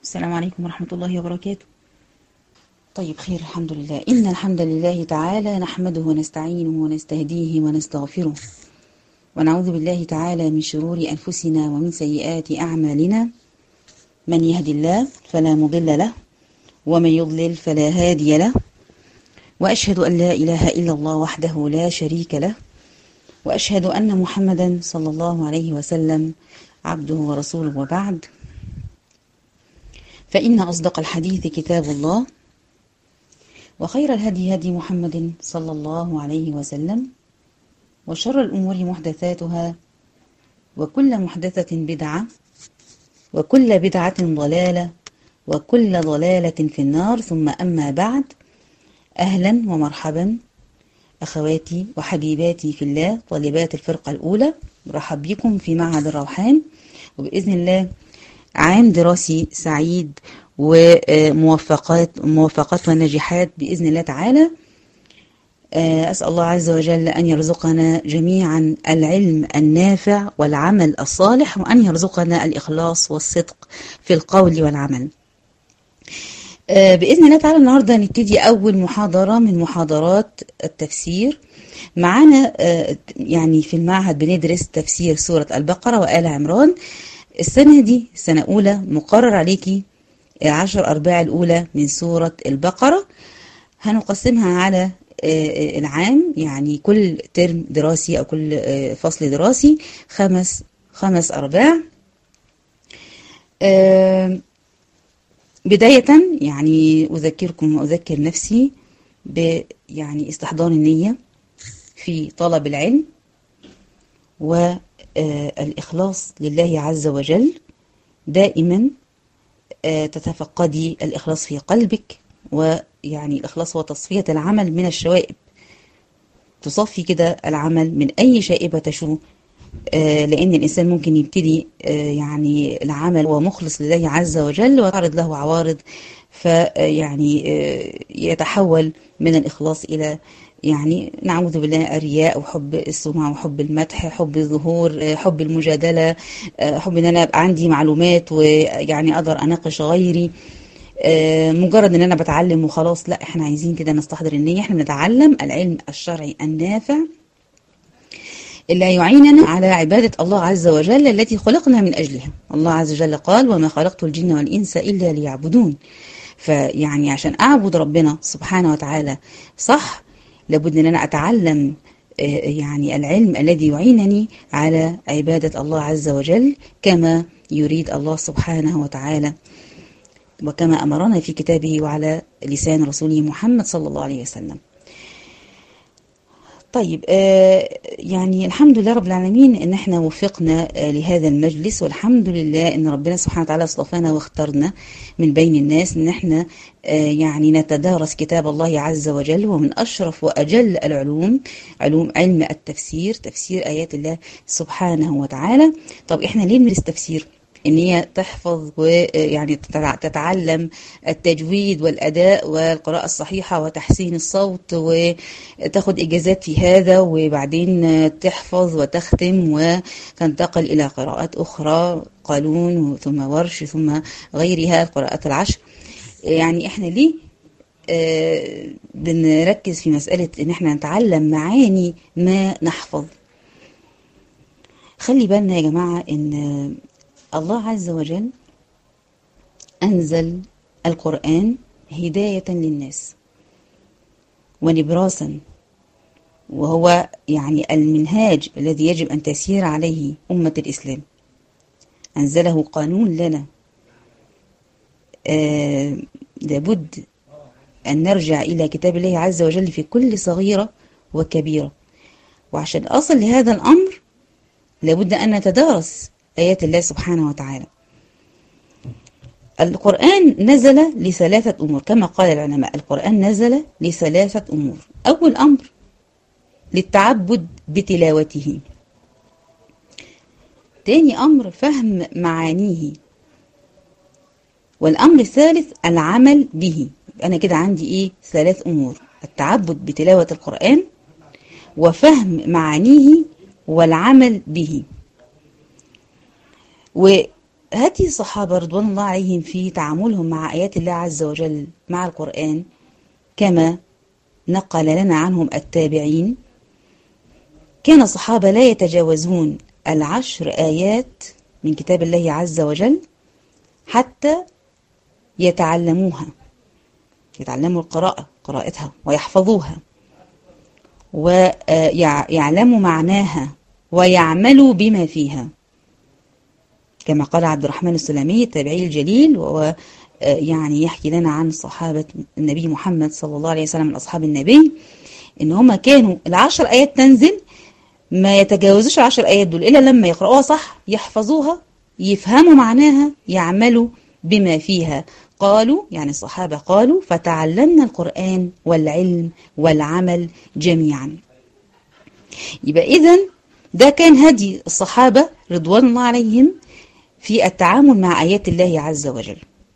السلام عليكم ورحمة الله وبركاته طيب خير الحمد لله إن الحمد لله تعالى نحمده ونستعينه ونستهديه ونستغفره ونعوذ بالله تعالى من شرور أنفسنا ومن سيئات أعمالنا من يهد الله فلا مضل له ومن يضلل فلا هادي له وأشهد أن لا إله إلا الله وحده لا شريك له وأشهد أن محمدا صلى الله عليه وسلم عبده ورسوله وبعد فإن أصدق الحديث كتاب الله وخير الهدي هدي محمد صلى الله عليه وسلم وشر الأمور محدثاتها وكل محدثة بدعة وكل بدعة ضلالة وكل ضلالة في النار ثم أما بعد أهلا ومرحبا أخواتي وحبيباتي في الله طالبات الفرقة الأولى مرحب بكم في معهد الروحان وبإذن الله عام دراسي سعيد وموفقات موفقات ونجاحات بإذن الله تعالى أسأل الله عز وجل أن يرزقنا جميعا العلم النافع والعمل الصالح وأن يرزقنا الإخلاص والصدق في القول والعمل بإذن الله تعالى النهاردة نبتدي أول محاضرة من محاضرات التفسير معانا يعني في المعهد بندرس تفسير سورة البقرة وآل عمران السنة دي سنة أولى مقرر عليكي عشر أرباع الأولى من سورة البقرة هنقسمها على العام يعني كل ترم دراسي أو كل فصل دراسي خمس خمس أرباع بداية يعني أذكركم وأذكر نفسي ب يعني استحضار النية في طلب العلم والإخلاص لله عز وجل دائما تتفقدي الإخلاص في قلبك ويعني الإخلاص هو تصفية العمل من الشوائب تصفي كده العمل من أي شائبة تشو لأن الإنسان ممكن يبتدي يعني العمل ومخلص لله عز وجل ويعرض له عوارض فيعني يتحول من الإخلاص إلى يعني نعوذ بالله الرياء وحب السمعة وحب المدح حب الظهور حب المجادلة حب ان انا ابقى عندي معلومات ويعني اقدر اناقش غيري مجرد ان انا بتعلم وخلاص لا احنا عايزين كده نستحضر النية احنا بنتعلم العلم الشرعي النافع اللي يعيننا على عبادة الله عز وجل التي خلقنا من أجلها الله عز وجل قال وما خلقت الجن والإنس إلا ليعبدون فيعني عشان أعبد ربنا سبحانه وتعالى صح لابد ان انا اتعلم يعني العلم الذي يعينني على عبادة الله عز وجل كما يريد الله سبحانه وتعالى وكما أمرنا في كتابه وعلى لسان رسوله محمد صلى الله عليه وسلم طيب يعني الحمد لله رب العالمين ان احنا وفقنا لهذا المجلس والحمد لله ان ربنا سبحانه وتعالى اصطفانا واختارنا من بين الناس ان احنا يعني نتدارس كتاب الله عز وجل ومن اشرف واجل العلوم علوم علم التفسير تفسير ايات الله سبحانه وتعالى طب احنا ليه ندرس تفسير ان هي تحفظ ويعني تتعلم التجويد والاداء والقراءه الصحيحه وتحسين الصوت وتاخد اجازات في هذا وبعدين تحفظ وتختم وتنتقل الى قراءات اخرى قالون ثم ورش ثم غيرها القراءات العشر يعني احنا ليه آه بنركز في مساله ان احنا نتعلم معاني ما نحفظ خلي بالنا يا جماعه ان الله عز وجل أنزل القرآن هداية للناس ونبراسا وهو يعني المنهاج الذي يجب أن تسير عليه أمة الإسلام أنزله قانون لنا آه لابد أن نرجع إلى كتاب الله عز وجل في كل صغيرة وكبيرة وعشان أصل لهذا الأمر لابد أن نتدارس آيات الله سبحانه وتعالى القرآن نزل لثلاثة أمور كما قال العلماء القرآن نزل لثلاثة أمور أول أمر للتعبد بتلاوته تاني أمر فهم معانيه والأمر الثالث العمل به أنا كده عندي إيه ثلاث أمور التعبد بتلاوة القرآن وفهم معانيه والعمل به هدي الصحابة رضوان الله عليهم في تعاملهم مع آيات الله عز وجل مع القرآن كما نقل لنا عنهم التابعين كان الصحابة لا يتجاوزون العشر آيات من كتاب الله عز وجل حتى يتعلموها يتعلموا القراءة قراءتها ويحفظوها ويعلموا معناها ويعملوا بما فيها كما قال عبد الرحمن السلمي التابعي الجليل وهو يعني يحكي لنا عن صحابة النبي محمد صلى الله عليه وسلم من أصحاب النبي إن هما كانوا العشر آيات تنزل ما يتجاوزوش العشر آيات دول إلا لما يقرأوها صح يحفظوها يفهموا معناها يعملوا بما فيها قالوا يعني الصحابة قالوا فتعلمنا القرآن والعلم والعمل جميعا يبقى إذن ده كان هدي الصحابة رضوان الله عليهم في التعامل مع آيات الله عز وجل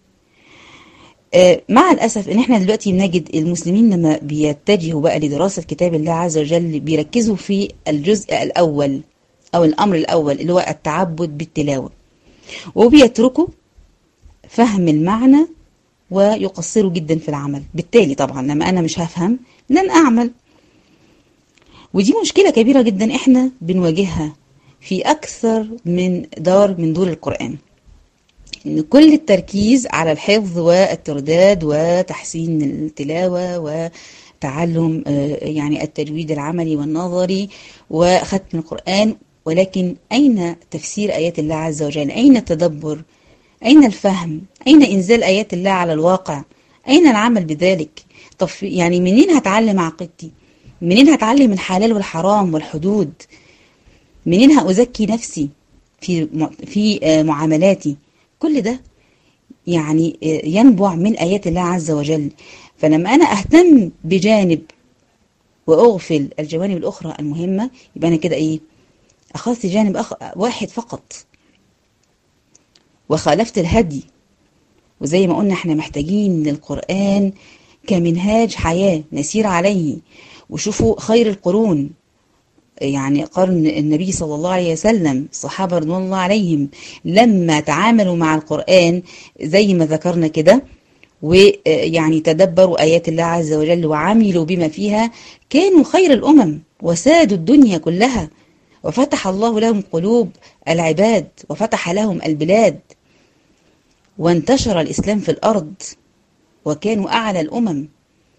مع الأسف إن إحنا دلوقتي بنجد المسلمين لما بيتجهوا بقى لدراسة كتاب الله عز وجل بيركزوا في الجزء الأول أو الأمر الأول اللي هو التعبد بالتلاوة وبيتركوا فهم المعنى ويقصروا جدا في العمل بالتالي طبعا لما أنا مش هفهم لن أعمل ودي مشكلة كبيرة جدا إحنا بنواجهها في أكثر من دار من دور القرآن إن كل التركيز على الحفظ والترداد وتحسين التلاوة وتعلم يعني التجويد العملي والنظري وختم القرآن ولكن أين تفسير آيات الله عز وجل أين التدبر أين الفهم أين إنزال آيات الله على الواقع أين العمل بذلك طب يعني منين هتعلم عقيدتي منين هتعلم الحلال والحرام والحدود منين هأزكي نفسي في في معاملاتي كل ده يعني ينبع من آيات الله عز وجل فلما أنا أهتم بجانب وأغفل الجوانب الأخرى المهمة يبقى أنا كده إيه أخذت جانب أخ... واحد فقط وخالفت الهدي وزي ما قلنا احنا محتاجين للقرآن كمنهاج حياة نسير عليه وشوفوا خير القرون يعني قرن النبي صلى الله عليه وسلم الصحابة رضوان الله عليهم لما تعاملوا مع القرآن زي ما ذكرنا كده ويعني تدبروا آيات الله عز وجل وعملوا بما فيها كانوا خير الأمم وسادوا الدنيا كلها وفتح الله لهم قلوب العباد وفتح لهم البلاد وانتشر الإسلام في الأرض وكانوا أعلى الأمم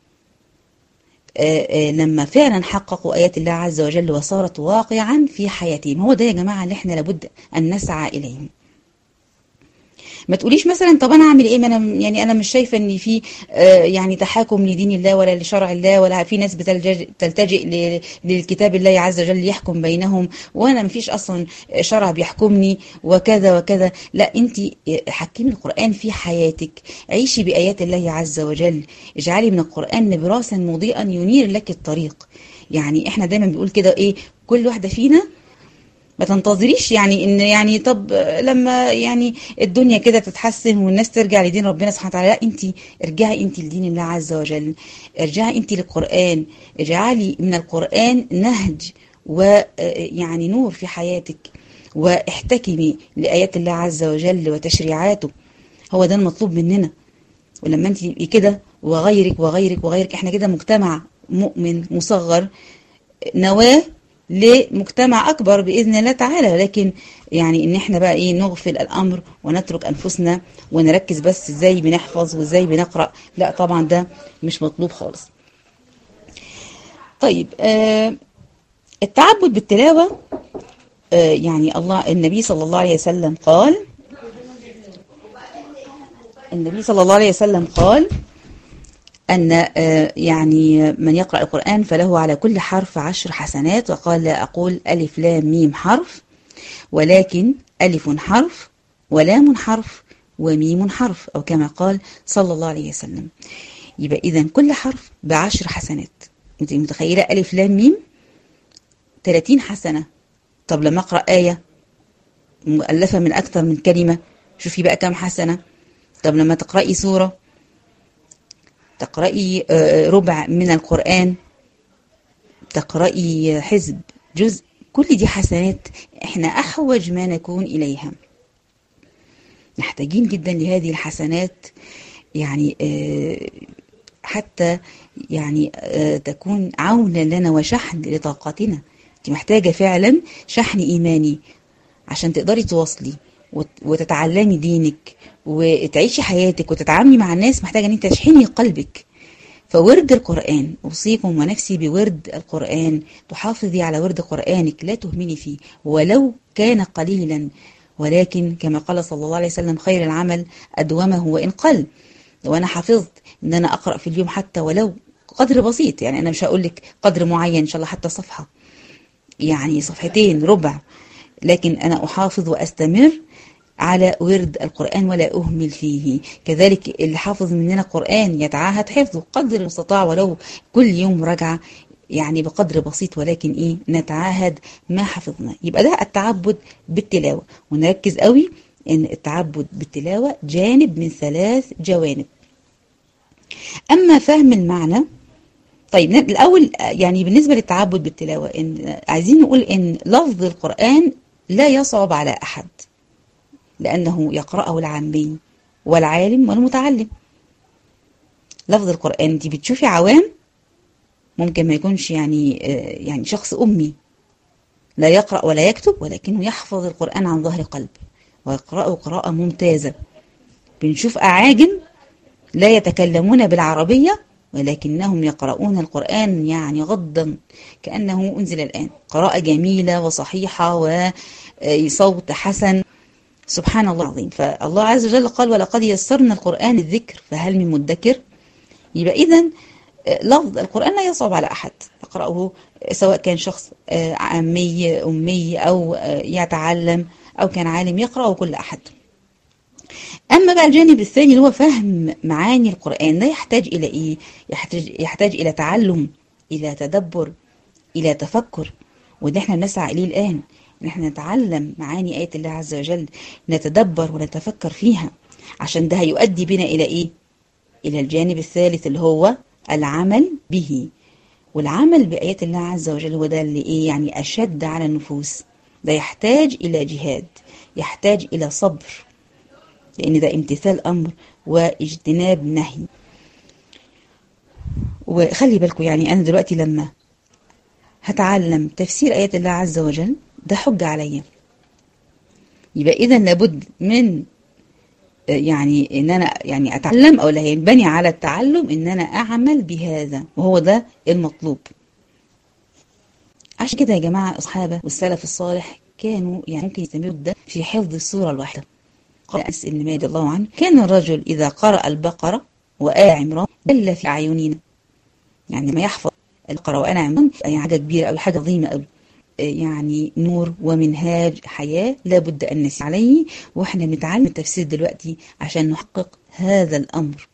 لما فعلا حققوا آيات الله عز وجل وصارت واقعا في حياتهم هو ده يا جماعة اللي احنا لابد أن نسعى إليه ما تقوليش مثلا طب انا اعمل ايه ما انا يعني انا مش شايفه ان في آه يعني تحاكم لدين الله ولا لشرع الله ولا في ناس بتلتجئ للكتاب الله عز وجل يحكم بينهم وانا ما فيش اصلا شرع بيحكمني وكذا وكذا لا انت حكمي القران في حياتك عيشي بايات الله عز وجل اجعلي من القران نبراسا مضيئا ينير لك الطريق يعني احنا دايما بنقول كده ايه كل واحده فينا ما تنتظريش يعني ان يعني طب لما يعني الدنيا كده تتحسن والناس ترجع لدين ربنا سبحانه وتعالى لا انت ارجعي انت لدين الله عز وجل ارجعي انت للقرآن اجعلي من القرآن نهج ويعني نور في حياتك واحتكمي لآيات الله عز وجل وتشريعاته هو ده المطلوب مننا ولما انت كده وغيرك وغيرك وغيرك احنا كده مجتمع مؤمن مصغر نواه لمجتمع أكبر بإذن الله تعالى لكن يعني إن إحنا بقى إيه نغفل الأمر ونترك أنفسنا ونركز بس إزاي بنحفظ وإزاي بنقرأ لا طبعا ده مش مطلوب خالص طيب آه التعبد بالتلاوة آه يعني الله النبي صلى الله عليه وسلم قال النبي صلى الله عليه وسلم قال أن يعني من يقرأ القرآن فله على كل حرف عشر حسنات وقال لا أقول ألف لام ميم حرف ولكن ألف حرف ولام حرف وميم حرف أو كما قال صلى الله عليه وسلم يبقى إذا كل حرف بعشر حسنات أنت متخيلة ألف لام ميم 30 حسنة طب لما أقرأ آية مؤلفة من أكثر من كلمة شوفي بقى كم حسنة طب لما تقرأي سورة تقرأي ربع من القرآن تقرأي حزب جزء كل دي حسنات احنا أحوج ما نكون إليها محتاجين جدا لهذه الحسنات يعني آه، حتى يعني آه، تكون عونا لنا وشحن لطاقتنا انت محتاجة فعلا شحن إيماني عشان تقدري تواصلي وت- وتتعلمي دينك وتعيشي حياتك وتتعاملي مع الناس محتاجة ان انت تشحني قلبك فورد القرآن أوصيكم ونفسي بورد القرآن تحافظي على ورد قرآنك لا تهمني فيه ولو كان قليلا ولكن كما قال صلى الله عليه وسلم خير العمل أدومه وإن قل لو أنا حفظت إن أنا أقرأ في اليوم حتى ولو قدر بسيط يعني أنا مش هقول لك قدر معين إن شاء الله حتى صفحة يعني صفحتين ربع لكن أنا أحافظ وأستمر على ورد القرآن ولا أهمل فيه كذلك اللي حافظ مننا قرآن يتعاهد حفظه قدر المستطاع ولو كل يوم رجعة يعني بقدر بسيط ولكن إيه نتعاهد ما حفظنا يبقى ده التعبد بالتلاوة ونركز قوي إن التعبد بالتلاوة جانب من ثلاث جوانب أما فهم المعنى طيب ن- الأول آه، يعني بالنسبة للتعبد بالتلاوة إن آه، عايزين نقول إن لفظ القرآن لا يصعب على أحد لأنه يقرأه العامي والعالم والمتعلم لفظ القرآن دي بتشوفي عوام ممكن ما يكونش يعني آه، يعني شخص أمي لا يقرأ ولا يكتب ولكنه يحفظ القرآن عن ظهر قلب ويقرأه قراءة ممتازة بنشوف أعاجم لا يتكلمون بالعربية ولكنهم يقرؤون القرآن يعني غضا كأنه أنزل الآن قراءة جميلة وصحيحة وصوت حسن سبحان الله العظيم فالله عز وجل قال ولقد يسرنا القرآن الذكر فهل من مدكر يبقى إذا لفظ القرآن لا يصعب على أحد يقرأه سواء كان شخص آه، عامي أمي أو آه، يتعلم أو كان عالم يقرأه كل أحد أما بقى الجانب الثاني اللي هو فهم معاني القرآن ده يحتاج إلى إيه؟ يحتاج, يحتاج إلى تعلم إلى تدبر إلى تفكر وده احنا بنسعى إليه الآن إن احنا نتعلم معاني آية الله عز وجل نتدبر ونتفكر فيها عشان ده هيؤدي بنا إلى إيه؟ إلى الجانب الثالث اللي هو العمل به والعمل بآيات الله عز وجل هو ده اللي إيه يعني أشد على النفوس ده يحتاج إلى جهاد يحتاج إلى صبر لأن ده امتثال أمر واجتناب نهي وخلي بالكم يعني أنا دلوقتي لما هتعلم تفسير آيات الله عز وجل ده حجة عليا يبقى إذا لابد من آه، يعني ان انا يعني اتعلم او لا ينبني على التعلم ان انا اعمل بهذا وهو ده المطلوب عشان كده يا جماعه الصحابه والسلف الصالح كانوا يعني ممكن يستمروا ده في حفظ السوره الواحده قال انس بن مالك رضي الله عنه كان الرجل اذا قرأ البقره وآل عمران دل في اعيننا يعني لما يحفظ البقره وآل عمران يعني حاجه كبيره او حاجه عظيمه قوي يعني نور ومنهاج حياة لابد أن نسير عليه وإحنا بنتعلم التفسير دلوقتي عشان نحقق هذا الأمر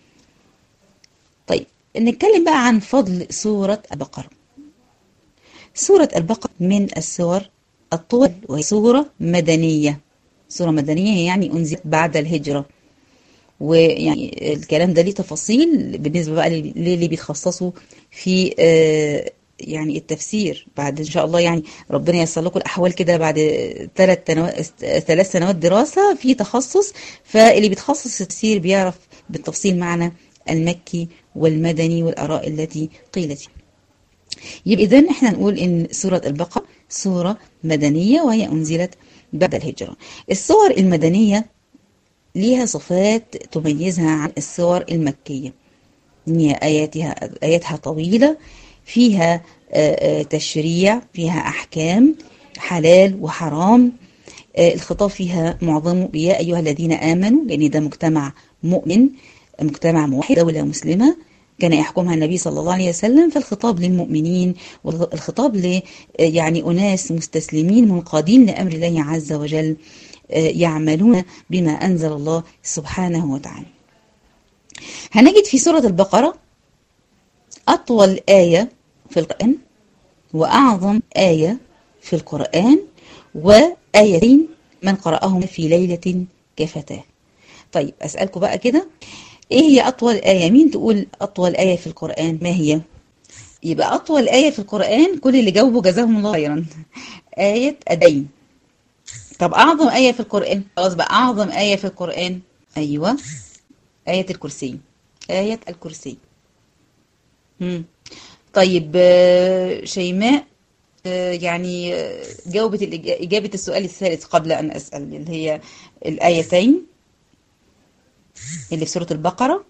طيب نتكلم بقى عن فضل سورة البقرة سورة البقرة من السور الطول وهي سورة مدنية سورة مدنية يعني أنزلت بعد الهجرة ويعني الكلام ده ليه تفاصيل بالنسبة بقى للي بيتخصصوا في آه يعني التفسير بعد ان شاء الله يعني ربنا ييسر لكم الاحوال كده بعد ثلاث ثلاث سنوات دراسه في تخصص فاللي بيتخصص التفسير بيعرف بالتفصيل معنى المكي والمدني والاراء التي قيلت يبقى اذا احنا نقول ان سوره البقره سوره مدنيه وهي انزلت بعد الهجره السور المدنيه ليها صفات تميزها عن السور المكيه هي اياتها اياتها طويله فيها تشريع فيها أحكام حلال وحرام الخطاب فيها معظمه يا أيها الذين آمنوا لأن ده مجتمع مؤمن مجتمع موحد دولة مسلمة كان يحكمها النبي صلى الله عليه وسلم فالخطاب للمؤمنين والخطاب ل يعني أناس مستسلمين منقادين لأمر الله عز وجل يعملون بما أنزل الله سبحانه وتعالى هنجد في سورة البقرة أطول آية في القرآن وأعظم آية في القرآن وآيتين من قرأهم في ليلة كفتاه طيب أسألكم بقى كده إيه هي أطول آية مين تقول أطول آية في القرآن ما هي يبقى أطول آية في القرآن كل اللي جاوبوا جزاهم الله خيرا آية أدين طب أعظم آية في القرآن خلاص بقى أعظم آية في القرآن أيوة آية الكرسي آية الكرسي مم. طيب آه، شيماء آه، يعني آه، جاوبت الإج- إجابة السؤال الثالث قبل أن أسأل اللي هي الآيتين اللي في سورة البقرة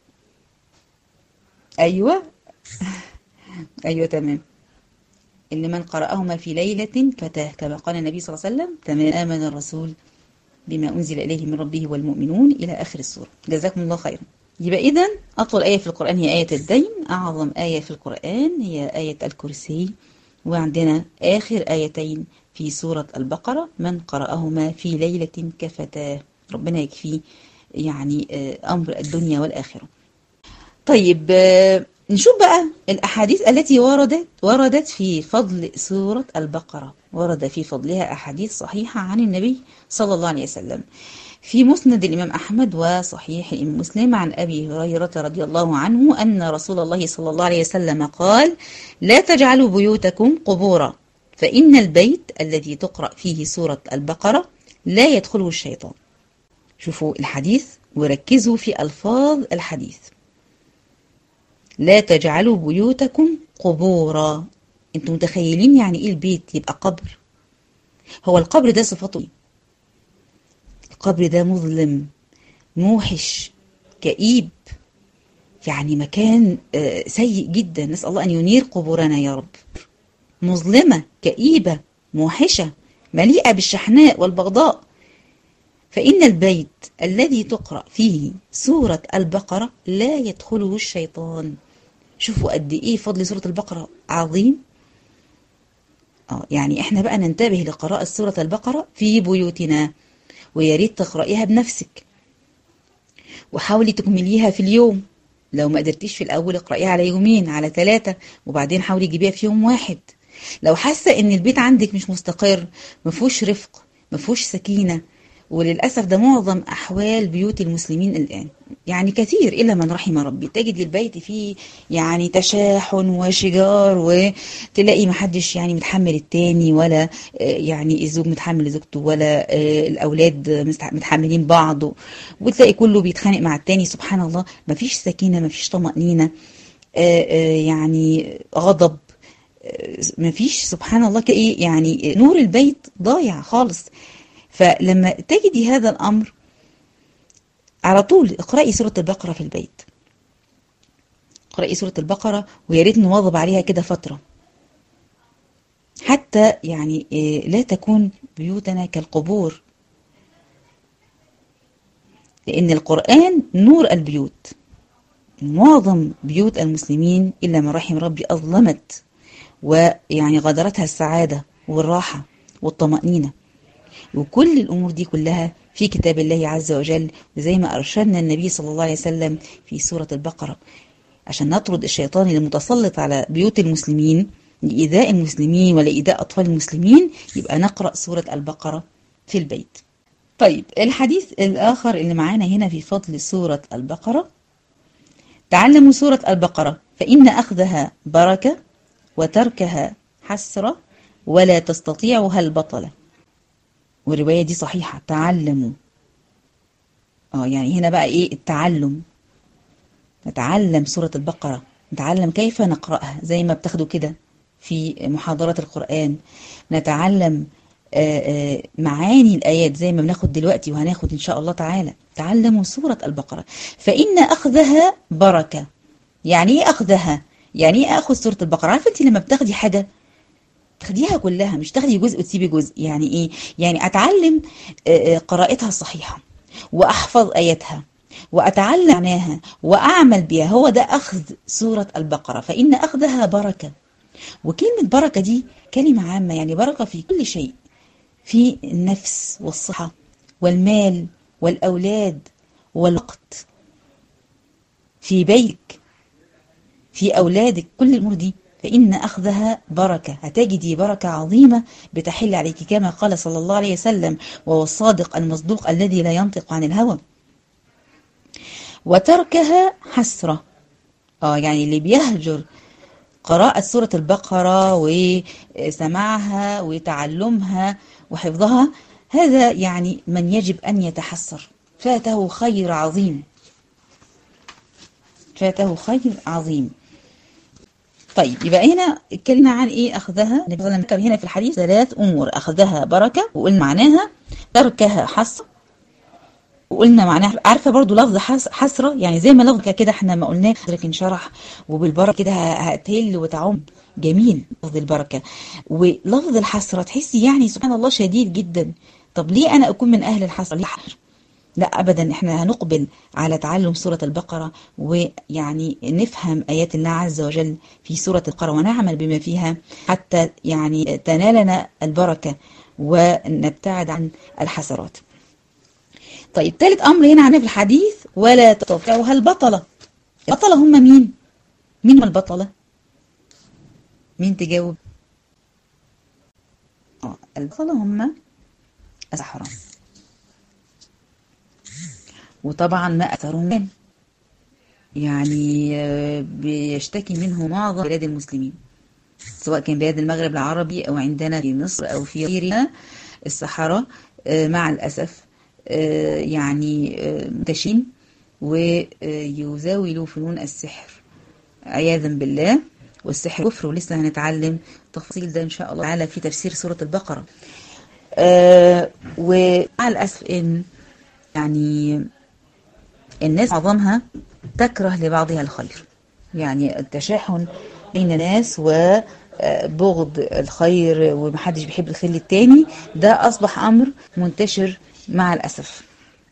أيوة أيوة تمام اللي من قرأهما في ليلة فتاه كما قال النبي صلى الله عليه وسلم تمام آمن الرسول بما أنزل إليه من ربه والمؤمنون إلى آخر السورة جزاكم الله خيرا يبقى إذا أطول آية في القرآن هي آية الدين أعظم آية في القرآن هي آية الكرسي وعندنا آخر آيتين في سورة البقرة من قرأهما في ليلة كفتاه ربنا يكفيه يعني آه، أمر الدنيا والآخرة طيب آه، نشوف بقى الأحاديث التي وردت وردت في فضل سورة البقرة ورد في فضلها أحاديث صحيحة عن النبي صلى الله عليه وسلم في مسند الإمام أحمد وصحيح الإمام مسلم عن أبي هريرة رضي الله عنه أن رسول الله صلى الله عليه وسلم قال لا تجعلوا بيوتكم قبورا فإن البيت الذي تقرأ فيه سورة البقرة لا يدخله الشيطان شوفوا الحديث وركزوا في ألفاظ الحديث لا تجعلوا بيوتكم قبورا انتوا متخيلين يعني ايه البيت يبقى قبر هو القبر ده صفته ايه القبر ده مظلم موحش كئيب يعني مكان آه، سيء جدا نسأل الله أن ينير قبورنا يا رب مظلمة كئيبة موحشة مليئة بالشحناء والبغضاء فإن البيت الذي تقرأ فيه سورة البقرة لا يدخله الشيطان شوفوا قد إيه فضل سورة البقرة عظيم آه يعني إحنا بقى ننتبه لقراءة سورة البقرة في بيوتنا ويا ريت تقرأيها بنفسك وحاولي تكمليها في اليوم لو ما قدرتيش في الأول اقرأيها على يومين على ثلاثة وبعدين حاولي تجيبيها في يوم واحد لو حاسة إن البيت عندك مش مستقر مفهوش رفق مفهوش سكينة وللأسف ده معظم أحوال بيوت المسلمين الآن يعني كثير إلا من رحم ربي تجد البيت فيه يعني تشاحن وشجار وتلاقي محدش يعني متحمل التاني ولا آه، يعني الزوج متحمل زوجته ولا آه، الأولاد مست- متحملين بعض وتلاقي كله بيتخانق مع التاني سبحان الله مفيش سكينة مفيش طمأنينة آه، آه، يعني غضب آه، مفيش سبحان الله كإيه يعني نور البيت ضايع خالص فلما تجدي هذا الأمر على طول اقرأي سورة البقرة في البيت اقرأي سورة البقرة ويا ريت نواظب عليها كده فترة حتى يعني إيه، لا تكون بيوتنا كالقبور لأن القرآن نور البيوت معظم بيوت المسلمين إلا من رحم ربي أظلمت ويعني غادرتها السعادة والراحة والطمأنينة وكل الأمور دي كلها في كتاب الله عز وجل زي ما أرشدنا النبي صلى الله عليه وسلم في سورة البقرة عشان نطرد الشيطان المتسلط على بيوت المسلمين لإيذاء المسلمين ولإيذاء أطفال المسلمين يبقى نقرأ سورة البقرة في البيت طيب الحديث الآخر اللي معانا هنا في فضل سورة البقرة تعلموا سورة البقرة فإن أخذها بركة وتركها حسرة ولا تستطيعها البطلة والرواية دي صحيحة تعلموا اه يعني هنا بقى ايه التعلم نتعلم سورة البقرة نتعلم كيف نقرأها زي ما بتاخدوا كده في محاضرات القرآن نتعلم آه، آه، معاني الآيات زي ما بناخد دلوقتي وهناخد إن شاء الله تعالى تعلموا سورة البقرة فإن أخذها بركة يعني إيه أخذها؟ يعني إيه أخذ سورة البقرة؟ عارفة أنت لما بتاخدي حاجة تاخديها كلها مش تاخدي جزء وتسيبي جزء يعني ايه يعني اتعلم آه، آه، قراءتها الصحيحة واحفظ اياتها واتعلم معناها واعمل بها هو ده اخذ سورة البقرة فان اخذها بركة وكلمة بركة دي كلمة عامة يعني بركة في كل شيء في النفس والصحة والمال والأولاد والوقت في بيتك في أولادك كل الأمور دي فإن أخذها بركة هتجدي بركة عظيمة بتحل عليك كما قال صلى الله عليه وسلم وهو الصادق المصدوق الذي لا ينطق عن الهوى وتركها حسرة اه يعني اللي بيهجر قراءة سورة البقرة وسماعها وتعلمها وحفظها هذا يعني من يجب أن يتحسر فاته خير عظيم فاته خير عظيم طيب يبقى هنا اتكلمنا عن ايه اخذها النبي صلى الله عليه وسلم هنا في الحديث ثلاث امور اخذها بركه وقلنا معناها تركها حسره وقلنا معناها عارفه برضو لفظ حس حسره يعني زي ما لفظ كده احنا ما قلناه حضرتك انشرح وبالبركه كده هتهل وتعم جميل لفظ البركه ولفظ الحسره تحسي يعني سبحان الله شديد جدا طب ليه انا اكون من اهل الحسره ليه حسر لا ابدا احنا هنقبل على تعلم سوره البقره ويعني نفهم ايات الله عز وجل في سوره البقره ونعمل بما فيها حتى يعني تنالنا البركه ونبتعد عن الحسرات طيب ثالث امر هنا عندنا في الحديث ولا تطيعها البطله البطله هم مين مين هم البطله مين تجاوب اه البطله هم السحره وطبعا ما اثرهم يعني بيشتكي منه معظم بلاد المسلمين سواء كان بلاد المغرب العربي او عندنا في مصر او في غيرها السحره مع الاسف يعني منتشين ويزاولوا فنون السحر عياذا بالله والسحر كفر ولسه هنتعلم تفاصيل ده ان شاء الله تعالى في تفسير سورة البقرة ومع الأسف ان يعني الناس معظمها تكره لبعضها الخير يعني التشاحن بين الناس وبغض الخير ومحدش بيحب الخير للتاني ده أصبح أمر منتشر مع الأسف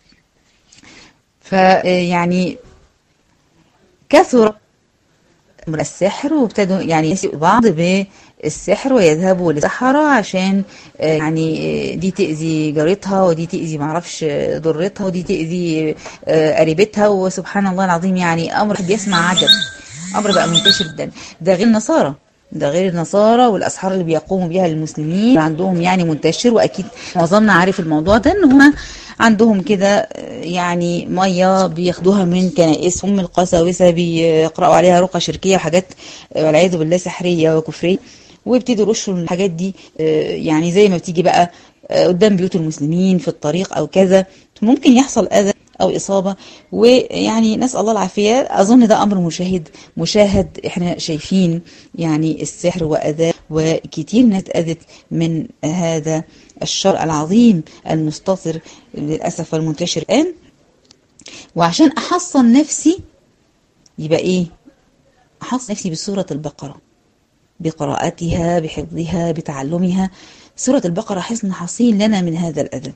فيعني كثر أمر السحر وابتدوا يعني يسيئوا بعض بالسحر ويذهبوا للسحرة عشان يعني دي تأذي جارتها ودي تأذي معرفش ضرتها ودي تأذي قريبتها وسبحان الله العظيم يعني أمر بيسمع عجب أمر بقى منتشر جدا ده غير النصارى ده غير النصارى والاسحار اللي بيقوموا بيها المسلمين عندهم يعني منتشر واكيد معظمنا عارف الموضوع ده ان هم عندهم كده يعني ميه بياخدوها من كنائسهم القساوسه بيقراوا عليها رقى شركيه وحاجات والعياذ بالله سحريه وكفريه ويبتدوا يرشوا الحاجات دي يعني زي ما بتيجي بقى قدام بيوت المسلمين في الطريق او كذا ممكن يحصل اذى او اصابه ويعني نسال الله العافيه اظن ده امر مشاهد مشاهد احنا شايفين يعني السحر واذاه وكتير ناس اذت من هذا الشر العظيم المستطر للاسف المنتشر الان وعشان احصن نفسي يبقى ايه احصن نفسي بسوره البقره بقراءتها بحفظها بتعلمها سوره البقره حصن حصين لنا من هذا الاذى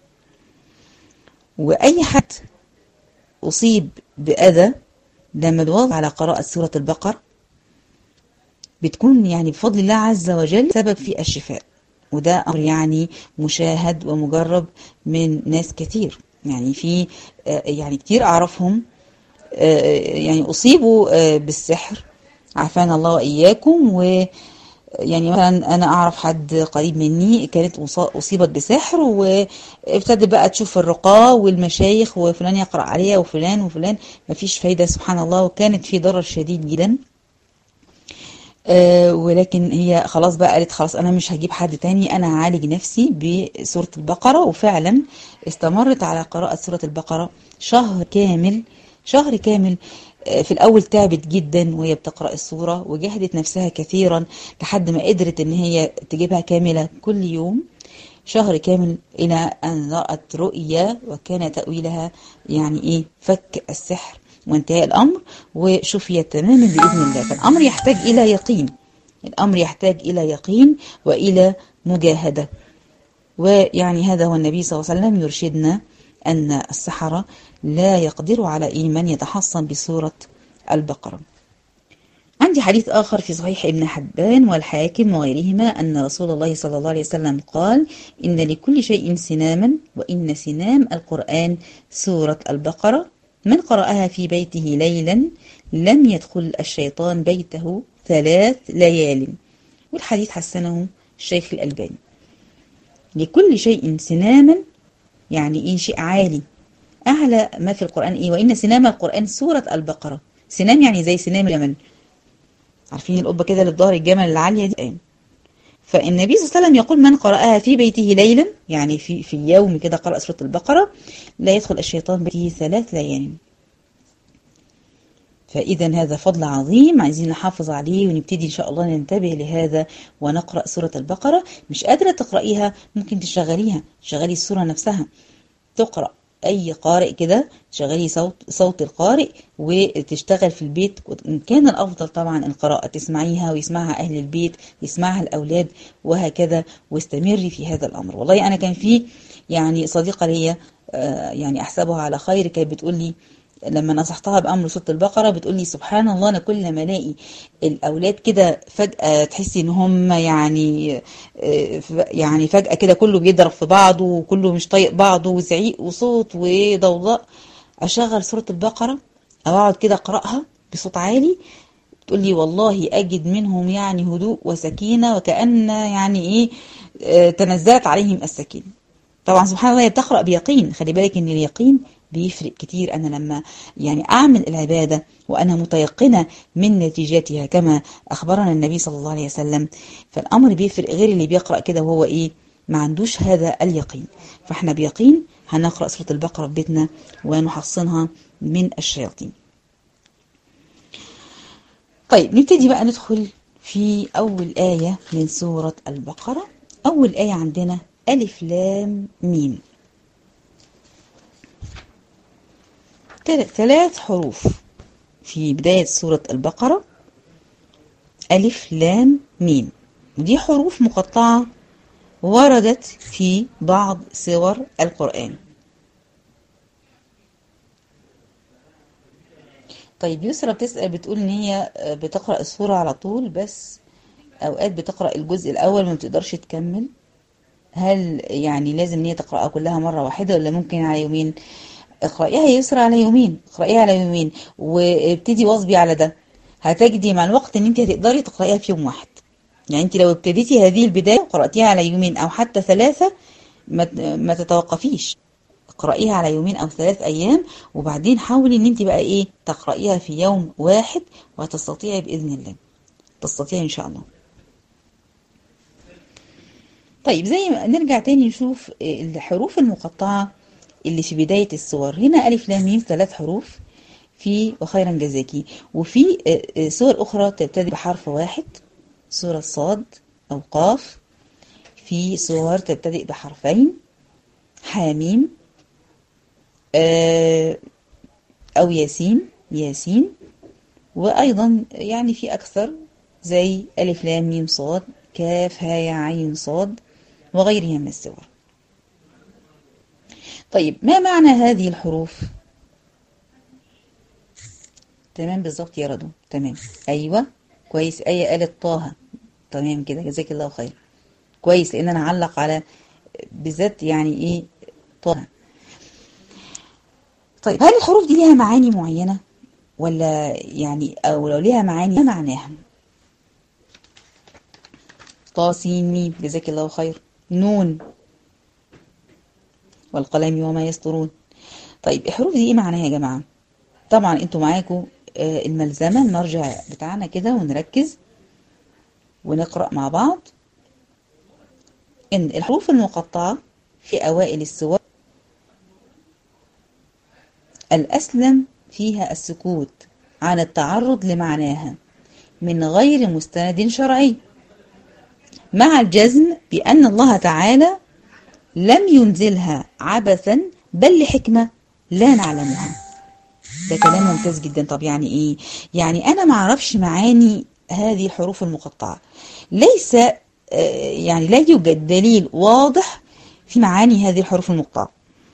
واي حد أصيب بأذى لما بيوضع على قراءة سورة البقرة بتكون يعني بفضل الله عز وجل سبب في الشفاء وده أمر يعني مشاهد ومجرب من ناس كثير يعني في يعني كتير أعرفهم يعني أصيبوا بالسحر عافانا الله وإياكم و يعني مثلا انا اعرف حد قريب مني كانت اصيبت بسحر وابتدت بقى تشوف الرقاه والمشايخ وفلان يقرا عليها وفلان وفلان مفيش فايده سبحان الله وكانت في ضرر شديد جدا آه ولكن هي خلاص بقى قالت خلاص انا مش هجيب حد تاني انا هعالج نفسي بسوره البقره وفعلا استمرت على قراءه سوره البقره شهر كامل شهر كامل في الأول تعبت جدا وهي بتقرأ السورة وجهدت نفسها كثيرا لحد ما قدرت إن هي تجيبها كاملة كل يوم شهر كامل إلى أن رأت رؤيا وكان تأويلها يعني إيه فك السحر وانتهاء الأمر وشفيت تماما بإذن الله فالأمر يحتاج إلى يقين الأمر يحتاج إلى يقين وإلى مجاهدة ويعني هذا هو النبي صلى الله عليه وسلم يرشدنا أن السحرة لا يقدر على إيمان يتحصن بسورة البقرة عندي حديث آخر في صحيح ابن حبان والحاكم وغيرهما أن رسول الله صلى الله عليه وسلم قال إن لكل شيء سناما وإن سنام القرآن سورة البقرة من قرأها في بيته ليلا لم يدخل الشيطان بيته ثلاث ليال والحديث حسنه الشيخ الألباني لكل شيء سناما يعني إيه شيء عالي أعلى ما في القرآن إيه وإن سنام القرآن سورة البقرة سنام يعني زي سنام الجمل عارفين القبة كده اللي في ظهر الجمل العالية دي فالنبي صلى الله عليه وسلم يقول من قرأها في بيته ليلا يعني في في يوم كده قرأ سورة البقرة لا يدخل الشيطان بيته ثلاث ليال فإذا هذا فضل عظيم عايزين نحافظ عليه ونبتدي إن شاء الله ننتبه لهذا ونقرأ سورة البقرة مش قادرة تقرأيها ممكن تشغليها تشغلي السورة نفسها تقرأ أي قارئ كده تشغلي صوت صوت القارئ وتشتغل في البيت إن كان الأفضل طبعا القراءة تسمعيها ويسمعها أهل البيت يسمعها الأولاد وهكذا واستمري في هذا الأمر والله أنا كان في يعني صديقة ليا يعني أحسبها على خير كانت بتقول لي لما نصحتها بأمر سورة البقرة بتقول لي سبحان الله أنا كل ما ألاقي الأولاد كده فجأة تحسي إن هم يعني يعني فجأة كده كله بيضرب في بعضه وكله مش طايق بعضه وزعيق وصوت وضوضاء أشغل سورة البقرة أو أقعد كده أقرأها بصوت عالي تقول لي والله أجد منهم يعني هدوء وسكينة وكأن يعني إيه تنزلت عليهم السكينة طبعا سبحان الله هي بتقرأ بيقين خلي بالك إن اليقين بيفرق كتير أنا لما يعني أعمل العبادة وأنا متيقنة من نتيجتها كما أخبرنا النبي صلى الله عليه وسلم فالأمر بيفرق غير اللي بيقرأ كده وهو إيه ما عندوش هذا اليقين فإحنا بيقين هنقرأ سورة البقرة في بيتنا ونحصنها من الشياطين طيب نبتدي بقى ندخل في أول آية من سورة البقرة أول آية عندنا ألف لام ميم ثلاث حروف في بداية سورة البقرة ألف لام ميم ودي حروف مقطعة وردت في بعض سور القرآن طيب يسرى بتسأل بتقول إن هي بتقرأ السورة على طول بس أوقات بتقرأ الجزء الأول ما بتقدرش تكمل هل يعني لازم ان هي تقرأها كلها مرة واحدة ولا ممكن على يومين اقرأيها يسرى على يومين اقرأيها على يومين وابتدي واظبي على ده هتجدي مع الوقت ان انت هتقدري تقرأيها في يوم واحد يعني انت لو ابتديتي هذه البداية وقرأتيها على يومين او حتى ثلاثة ما, ما تتوقفيش اقرأيها على يومين او ثلاث ايام وبعدين حاولي ان انت بقى ايه تقرأيها في يوم واحد وهتستطيعي بإذن الله تستطيعي ان شاء الله طيب زي ما نرجع تاني نشوف الحروف المقطعة اللي في بداية السور هنا ألف لام ميم ثلاث حروف في وخيرا جزاكي وفي سور أخرى تبتدي بحرف واحد سورة صاد أو قاف في سور تبتدئ بحرفين حاميم أو ياسين ياسين وأيضا يعني في أكثر زي ألف لام ميم صاد كاف هاء عين صاد وغيرها من السور طيب ما معنى هذه الحروف تمام بالظبط يا رضو تمام ايوه كويس اي قالت طه تمام كده جزاك الله خير كويس لان انا اعلق على بالذات يعني ايه طه طيب هل الحروف دي ليها معاني معينه ولا يعني او لو ليها معاني ما معناها طاسين ميم جزاك الله خير نون والقلم وما يسطرون طيب الحروف دي ايه معناها يا جماعة طبعا انتوا معاكم الملزمة المرجع بتاعنا كده ونركز ونقرأ مع بعض ان الحروف المقطعة في اوائل السور الاسلم فيها السكوت عن التعرض لمعناها من غير مستند شرعي مع الجزم بأن الله تعالى لم ينزلها عبثا بل لحكمة لا نعلمها ده كلام ممتاز جدا طب يعني ايه يعني انا ما اعرفش معاني هذه الحروف المقطعة ليس يعني لا يوجد دليل واضح في معاني هذه الحروف المقطعة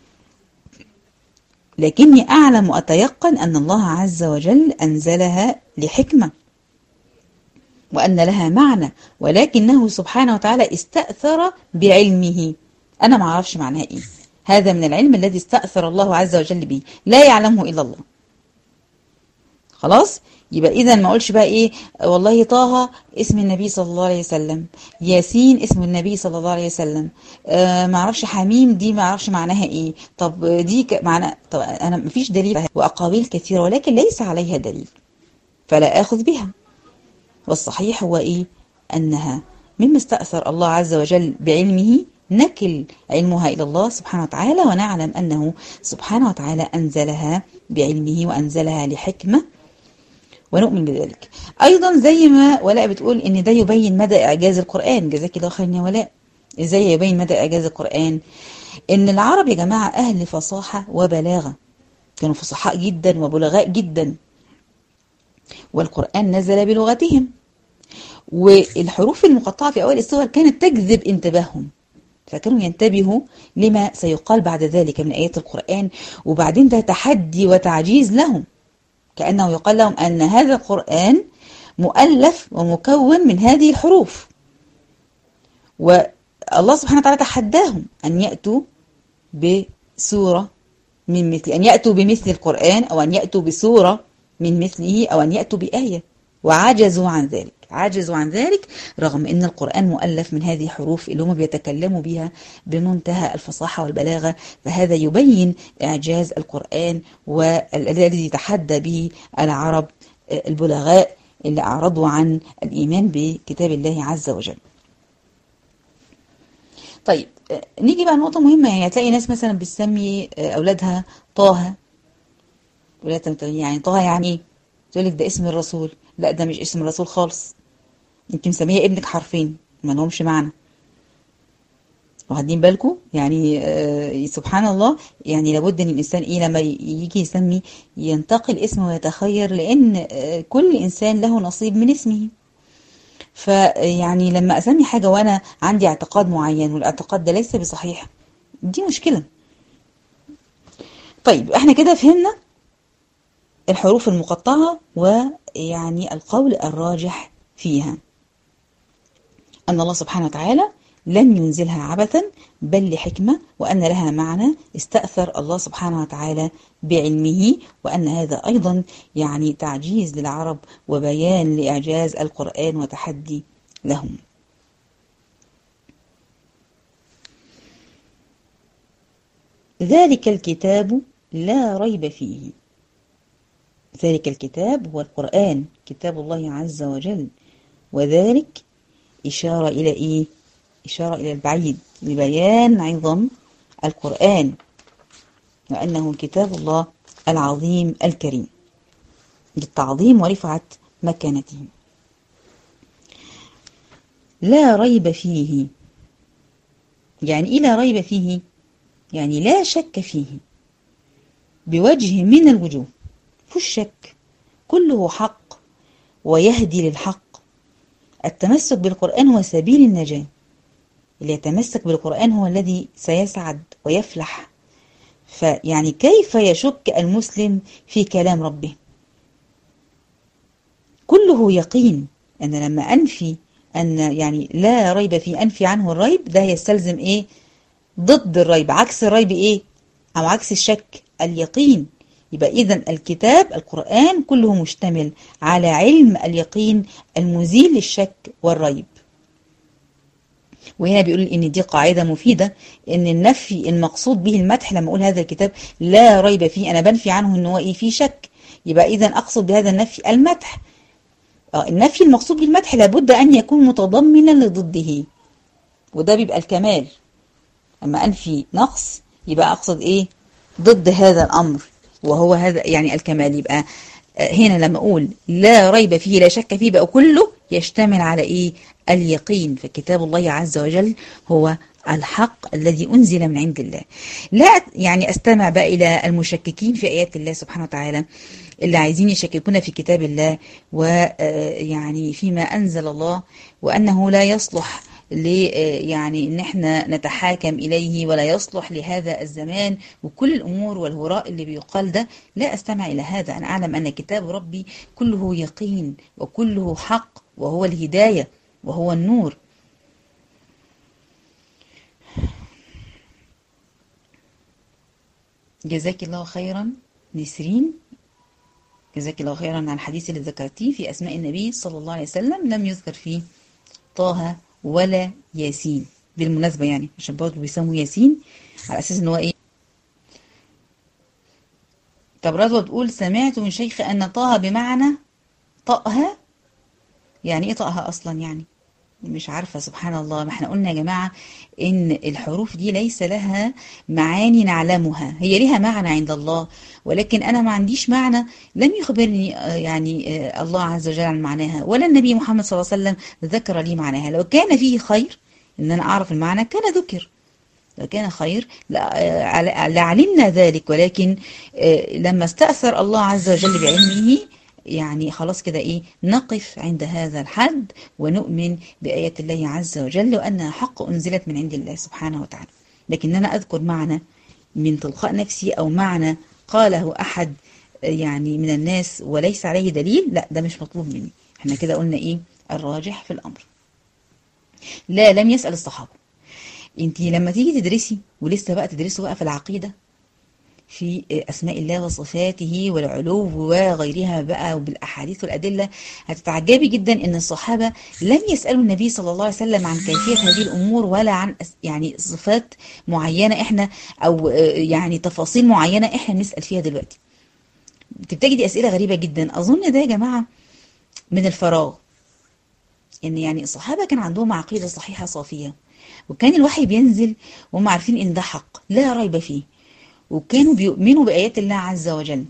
لكني أعلم وأتيقن أن الله عز وجل أنزلها لحكمة وأن لها معنى ولكنه سبحانه وتعالى استأثر بعلمه أنا ما أعرفش معناها إيه هذا من العلم الذي استأثر الله عز وجل به لا يعلمه إلا الله خلاص يبقى إذا ما أقولش بقى إيه والله طه اسم النبي صلى الله عليه وسلم ياسين اسم النبي صلى الله عليه وسلم آه ما أعرفش حميم دي ما أعرفش معناها إيه طب دي معنى طب أنا ما فيش دليل وأقاويل كثيرة ولكن ليس عليها دليل فلا آخذ بها والصحيح هو إيه أنها مما استأثر الله عز وجل بعلمه نكل علمها إلى الله سبحانه وتعالى ونعلم أنه سبحانه وتعالى أنزلها بعلمه وأنزلها لحكمة ونؤمن بذلك أيضا زي ما ولاء بتقول إن ده يبين مدى إعجاز القرآن جزاك الله خير يا ولاء إزاي يبين مدى إعجاز القرآن إن العرب يا جماعة أهل فصاحة وبلاغة كانوا فصحاء جدا وبلغاء جدا والقرآن نزل بلغتهم والحروف المقطعة في أول السور كانت تجذب انتباههم فكانوا ينتبهوا لما سيقال بعد ذلك من آيات القرآن وبعدين ده تحدي وتعجيز لهم كأنه يقال لهم أن هذا القرآن مؤلف ومكون من هذه الحروف والله سبحانه وتعالى تحداهم أن يأتوا بسورة من مثل أن يأتوا بمثل القرآن أو أن يأتوا بسورة من مثله أو أن يأتوا بآية وعجزوا عن ذلك عجزوا عن ذلك رغم أن القرآن مؤلف من هذه الحروف اللي هم بيتكلموا بها بمنتهى الفصاحة والبلاغة فهذا يبين إعجاز القرآن والذي تحدى به العرب البلغاء اللي أعرضوا عن الإيمان بكتاب الله عز وجل طيب نيجي بقى نقطة مهمة يعني هتلاقي ناس مثلا بتسمي أولادها طه يعني طه يعني ايه؟ تقول لك ده اسم الرسول لا ده مش اسم الرسول خالص انت مسميه ابنك حرفين ما لهمش معنى واخدين بالكم يعني آه سبحان الله يعني لابد ان الانسان ايه لما يجي يسمي ينتقي الاسم ويتخير لان آه كل انسان له نصيب من اسمه فيعني لما اسمي حاجه وانا عندي اعتقاد معين والاعتقاد ده ليس بصحيح دي مشكله طيب احنا كده فهمنا الحروف المقطعه ويعني القول الراجح فيها أن الله سبحانه وتعالى لم ينزلها عبثا بل لحكمة وأن لها معنى استأثر الله سبحانه وتعالى بعلمه وأن هذا أيضا يعني تعجيز للعرب وبيان لإعجاز القرآن وتحدي لهم ذلك الكتاب لا ريب فيه ذلك الكتاب هو القرآن كتاب الله عز وجل وذلك إشارة إلى إيه؟ إشارة إلى البعيد لبيان عظم القرآن وأنه كتاب الله العظيم الكريم للتعظيم ورفعة مكانته لا ريب فيه يعني إيه لا ريب فيه يعني لا شك فيه بوجه من الوجوه فش شك كله حق ويهدي للحق التمسك بالقرآن هو سبيل النجاة اللي يتمسك بالقرآن هو الذي سيسعد ويفلح فيعني كيف يشك المسلم في كلام ربه كله يقين أن لما أنفي أن يعني لا ريب في أنفي عنه الريب ده يستلزم إيه ضد الريب عكس الريب إيه أو عكس الشك اليقين يبقى إذا الكتاب القرآن كله مشتمل على علم اليقين المزيل للشك والريب وهنا بيقول إن دي قاعدة مفيدة إن النفي المقصود به المدح لما أقول هذا الكتاب لا ريب فيه أنا بنفي عنه إن هو إيه فيه شك يبقى إذا أقصد بهذا النفي المدح آه النفي المقصود بالمدح لابد أن يكون متضمنا لضده وده بيبقى الكمال أما أنفي نقص يبقى أقصد إيه ضد هذا الأمر وهو هذا يعني الكمال يبقى هنا لما أقول لا ريب فيه لا شك فيه بقى كله يشتمل على إيه اليقين فكتاب الله عز وجل هو الحق الذي أنزل من عند الله لا يعني أستمع بقى إلى المشككين في آيات الله سبحانه وتعالى اللي عايزين يشككون في كتاب الله ويعني فيما أنزل الله وأنه لا يصلح يعني ان احنا نتحاكم اليه ولا يصلح لهذا الزمان وكل الامور والهراء اللي بيقال ده لا استمع الى هذا انا اعلم ان كتاب ربي كله يقين وكله حق وهو الهدايه وهو النور جزاك الله خيرا نسرين جزاك الله خيرا عن الحديث اللي ذكرتيه في اسماء النبي صلى الله عليه وسلم لم يذكر فيه طه ولا ياسين بالمناسبة يعني عشان برضه بيسموا ياسين على أساس إن هو إيه طب رضوى بتقول سمعت من شيخ أن طه بمعنى طأها يعني إيه طأها أصلا يعني مش عارفة سبحان الله ما احنا قلنا يا جماعة ان الحروف دي ليس لها معاني نعلمها هي لها معنى عند الله ولكن انا ما عنديش معنى لم يخبرني آه، يعني آه، الله عز وجل عن معناها ولا النبي محمد صلى الله عليه وسلم ذكر لي معناها لو كان فيه خير ان انا اعرف المعنى كان ذكر لو كان خير لا- آه، لعلمنا ذلك ولكن آه، لما استأثر الله عز وجل بعلمه يعني خلاص كده ايه نقف عند هذا الحد ونؤمن بآيات الله عز وجل وأنها حق أنزلت من عند الله سبحانه وتعالى لكن أنا أذكر معنى من تلقاء نفسي أو معنى قاله أحد آه، يعني من الناس وليس عليه دليل لا ده مش مطلوب مني احنا كده قلنا ايه الراجح في الأمر لا لم يسأل الصحابة انت لما تيجي تدرسي ولسه بقى تدرسوا بقى في العقيدة في أسماء الله وصفاته والعلو وغيرها بقى وبالأحاديث والأدلة هتتعجبي جدا إن الصحابة لم يسألوا النبي صلى الله عليه وسلم عن كيفية هذه الأمور ولا عن أس- يعني صفات معينة إحنا أو آه، يعني تفاصيل معينة إحنا بنسأل فيها دلوقتي بتجدي أسئلة غريبة جدا أظن ده يا جماعة من الفراغ إن يعني الصحابة كان عندهم عقيدة صحيحة صافية وكان الوحي بينزل وهم عارفين إن ده حق لا ريب فيه وكانوا بيؤمنوا بآيات الله عز وجل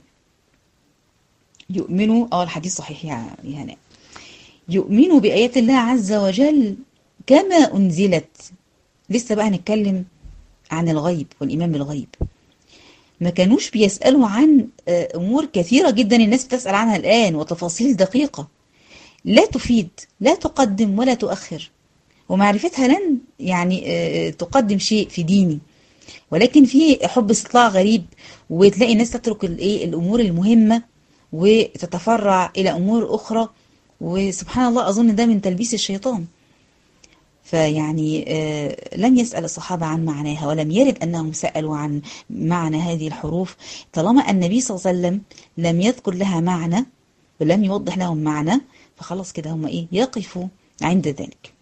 يؤمنوا اه الحديث صحيح يا يعني يؤمنوا بآيات الله عز وجل كما أنزلت لسه بقى هنتكلم عن الغيب والإيمان بالغيب ما كانوش بيسألوا عن آه، أمور كثيرة جدا الناس بتسأل عنها الآن وتفاصيل دقيقة لا تفيد لا تقدم ولا تؤخر ومعرفتها لن يعني آه، تقدم شيء في ديني ولكن في حب استطلاع غريب وتلاقي الناس تترك الايه الامور المهمه وتتفرع الى امور اخرى وسبحان الله اظن ده من تلبيس الشيطان فيعني آه، لم يسأل الصحابة عن معناها ولم يرد أنهم سألوا عن معنى هذه الحروف طالما النبي صلى الله عليه وسلم لم يذكر لها معنى ولم يوضح لهم معنى فخلاص كده هم إيه يقفوا عند ذلك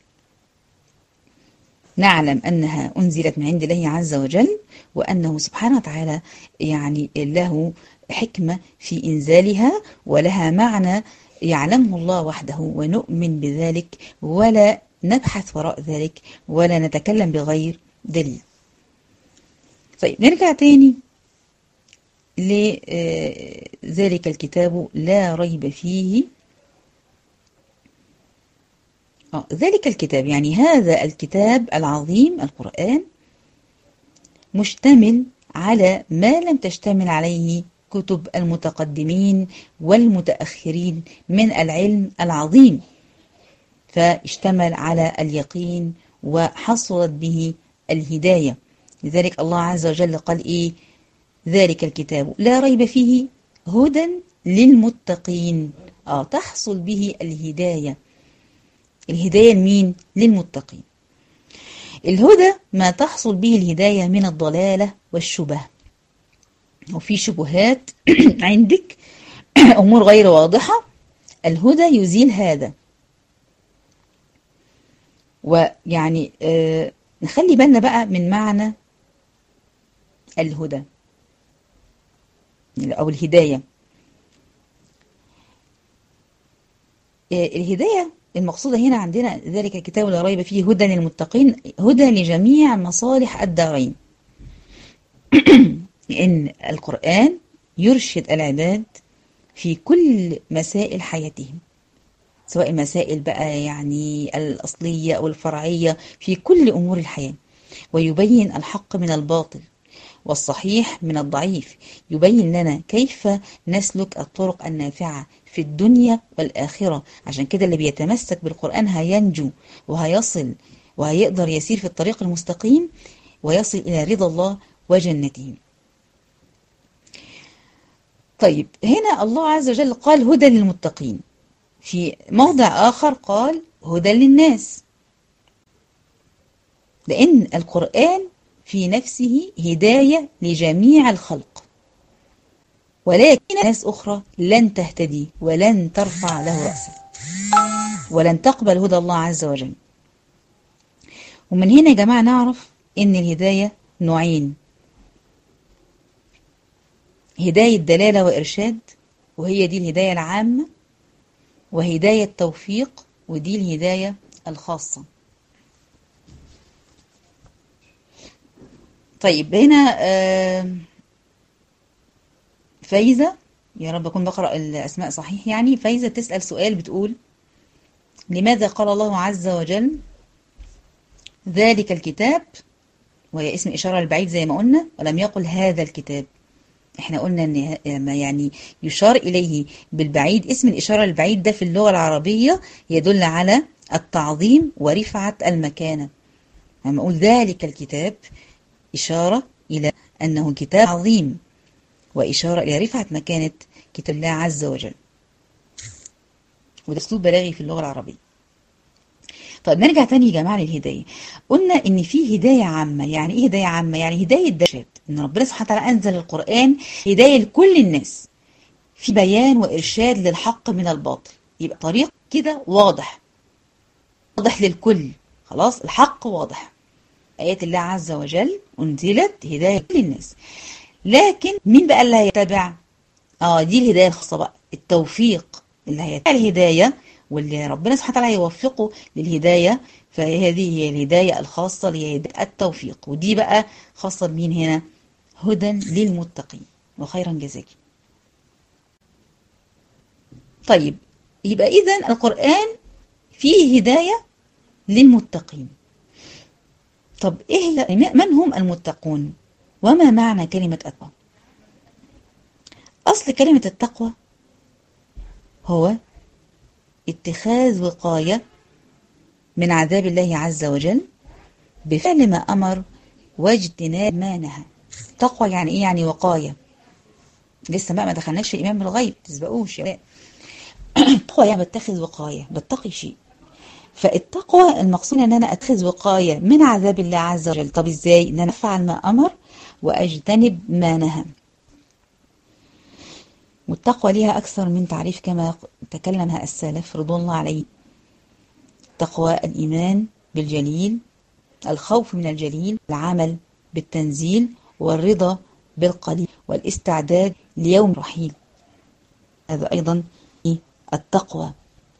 نعلم أنها أنزلت من عند الله عز وجل وأنه سبحانه وتعالى يعني له حكمة في إنزالها ولها معنى يعلمه الله وحده ونؤمن بذلك ولا نبحث وراء ذلك ولا نتكلم بغير دليل طيب نرجع تاني لذلك الكتاب لا ريب فيه آه، ذلك الكتاب يعني هذا الكتاب العظيم القرآن مشتمل على ما لم تشتمل عليه كتب المتقدمين والمتأخرين من العلم العظيم فاشتمل على اليقين وحصلت به الهداية لذلك الله عز وجل قال إيه ذلك الكتاب لا ريب فيه هدى للمتقين آه تحصل به الهداية الهداية لمين؟ للمتقين الهدى ما تحصل به الهداية من الضلالة والشبه وفي شبهات عندك أمور غير واضحة الهدى يزيل هذا ويعني آه نخلي بالنا بقى من معنى الهدى أو الهداية آه الهداية المقصودة هنا عندنا ذلك الكتاب لا ريب فيه هدى للمتقين هدى لجميع مصالح الدارين لأن القرآن يرشد العباد في كل مسائل حياتهم سواء مسائل بقى يعني الأصلية أو الفرعية في كل أمور الحياة ويبين الحق من الباطل والصحيح من الضعيف يبين لنا كيف نسلك الطرق النافعة في الدنيا والآخرة عشان كده اللي بيتمسك بالقرآن هينجو وهيصل وهيقدر يسير في الطريق المستقيم ويصل إلى رضا الله وجنته طيب هنا الله عز وجل قال هدى للمتقين في موضع آخر قال هدى للناس لأن القرآن في نفسه هداية لجميع الخلق ولكن ناس أخرى لن تهتدي ولن ترفع له رأسا ولن تقبل هدى الله عز وجل ومن هنا يا جماعة نعرف إن الهداية نوعين هداية دلالة وإرشاد وهي دي الهداية العامة وهداية توفيق ودي الهداية الخاصة طيب هنا آه، فايزة يا رب أكون بقرأ الأسماء صحيح يعني فايزة تسأل سؤال بتقول لماذا قال الله عز وجل ذلك الكتاب وهي اسم إشارة البعيد زي ما قلنا ولم يقل هذا الكتاب احنا قلنا ان لما يعني يشار اليه بالبعيد اسم الاشاره البعيد ده في اللغه العربيه يدل على التعظيم ورفعه المكانه لما اقول ذلك الكتاب اشاره الى انه كتاب عظيم واشاره الى رفعه مكانه كتاب الله عز وجل وده اسلوب بلاغي في اللغه العربيه طيب نرجع تاني يا جماعه للهدايه قلنا ان في هدايه عامه يعني ايه هدايه عامه يعني هدايه درجات ان ربنا سبحانه وتعالى انزل القران هدايه لكل الناس في بيان وارشاد للحق من الباطل يبقى طريق كده واضح واضح للكل خلاص الحق واضح ايات الله عز وجل انزلت هدايه لكل الناس لكن مين بقى اللي هيتبع اه دي الهدايه الخاصه بقى التوفيق اللي هيتبع الهدايه واللي ربنا سبحانه وتعالى يوفقه للهداية فهذه هي الهداية الخاصة اللي هي هداية التوفيق ودي بقى خاصة بمين هنا هدى للمتقين وخيرا جزاك طيب يبقى إذا القرآن فيه هداية للمتقين طب إيه من هم المتقون وما معنى كلمة التقوى أصل كلمة التقوى هو اتخاذ وقاية من عذاب الله عز وجل بفعل ما أمر واجتناب ما نهى تقوى يعني إيه يعني وقاية لسه بقى ما دخلناش في الإيمان بالغيب تسبقوش يا التقوى يعني بتخذ وقاية بتقي شيء فالتقوى المقصود ان انا اتخذ وقاية من عذاب الله عز وجل طب ازاي ان انا افعل ما امر واجتنب ما نهى والتقوى لها أكثر من تعريف كما تكلمها السلف رضوان الله عليه تقوى الإيمان بالجليل الخوف من الجليل العمل بالتنزيل والرضا بالقليل والاستعداد ليوم رحيل هذا أيضا التقوى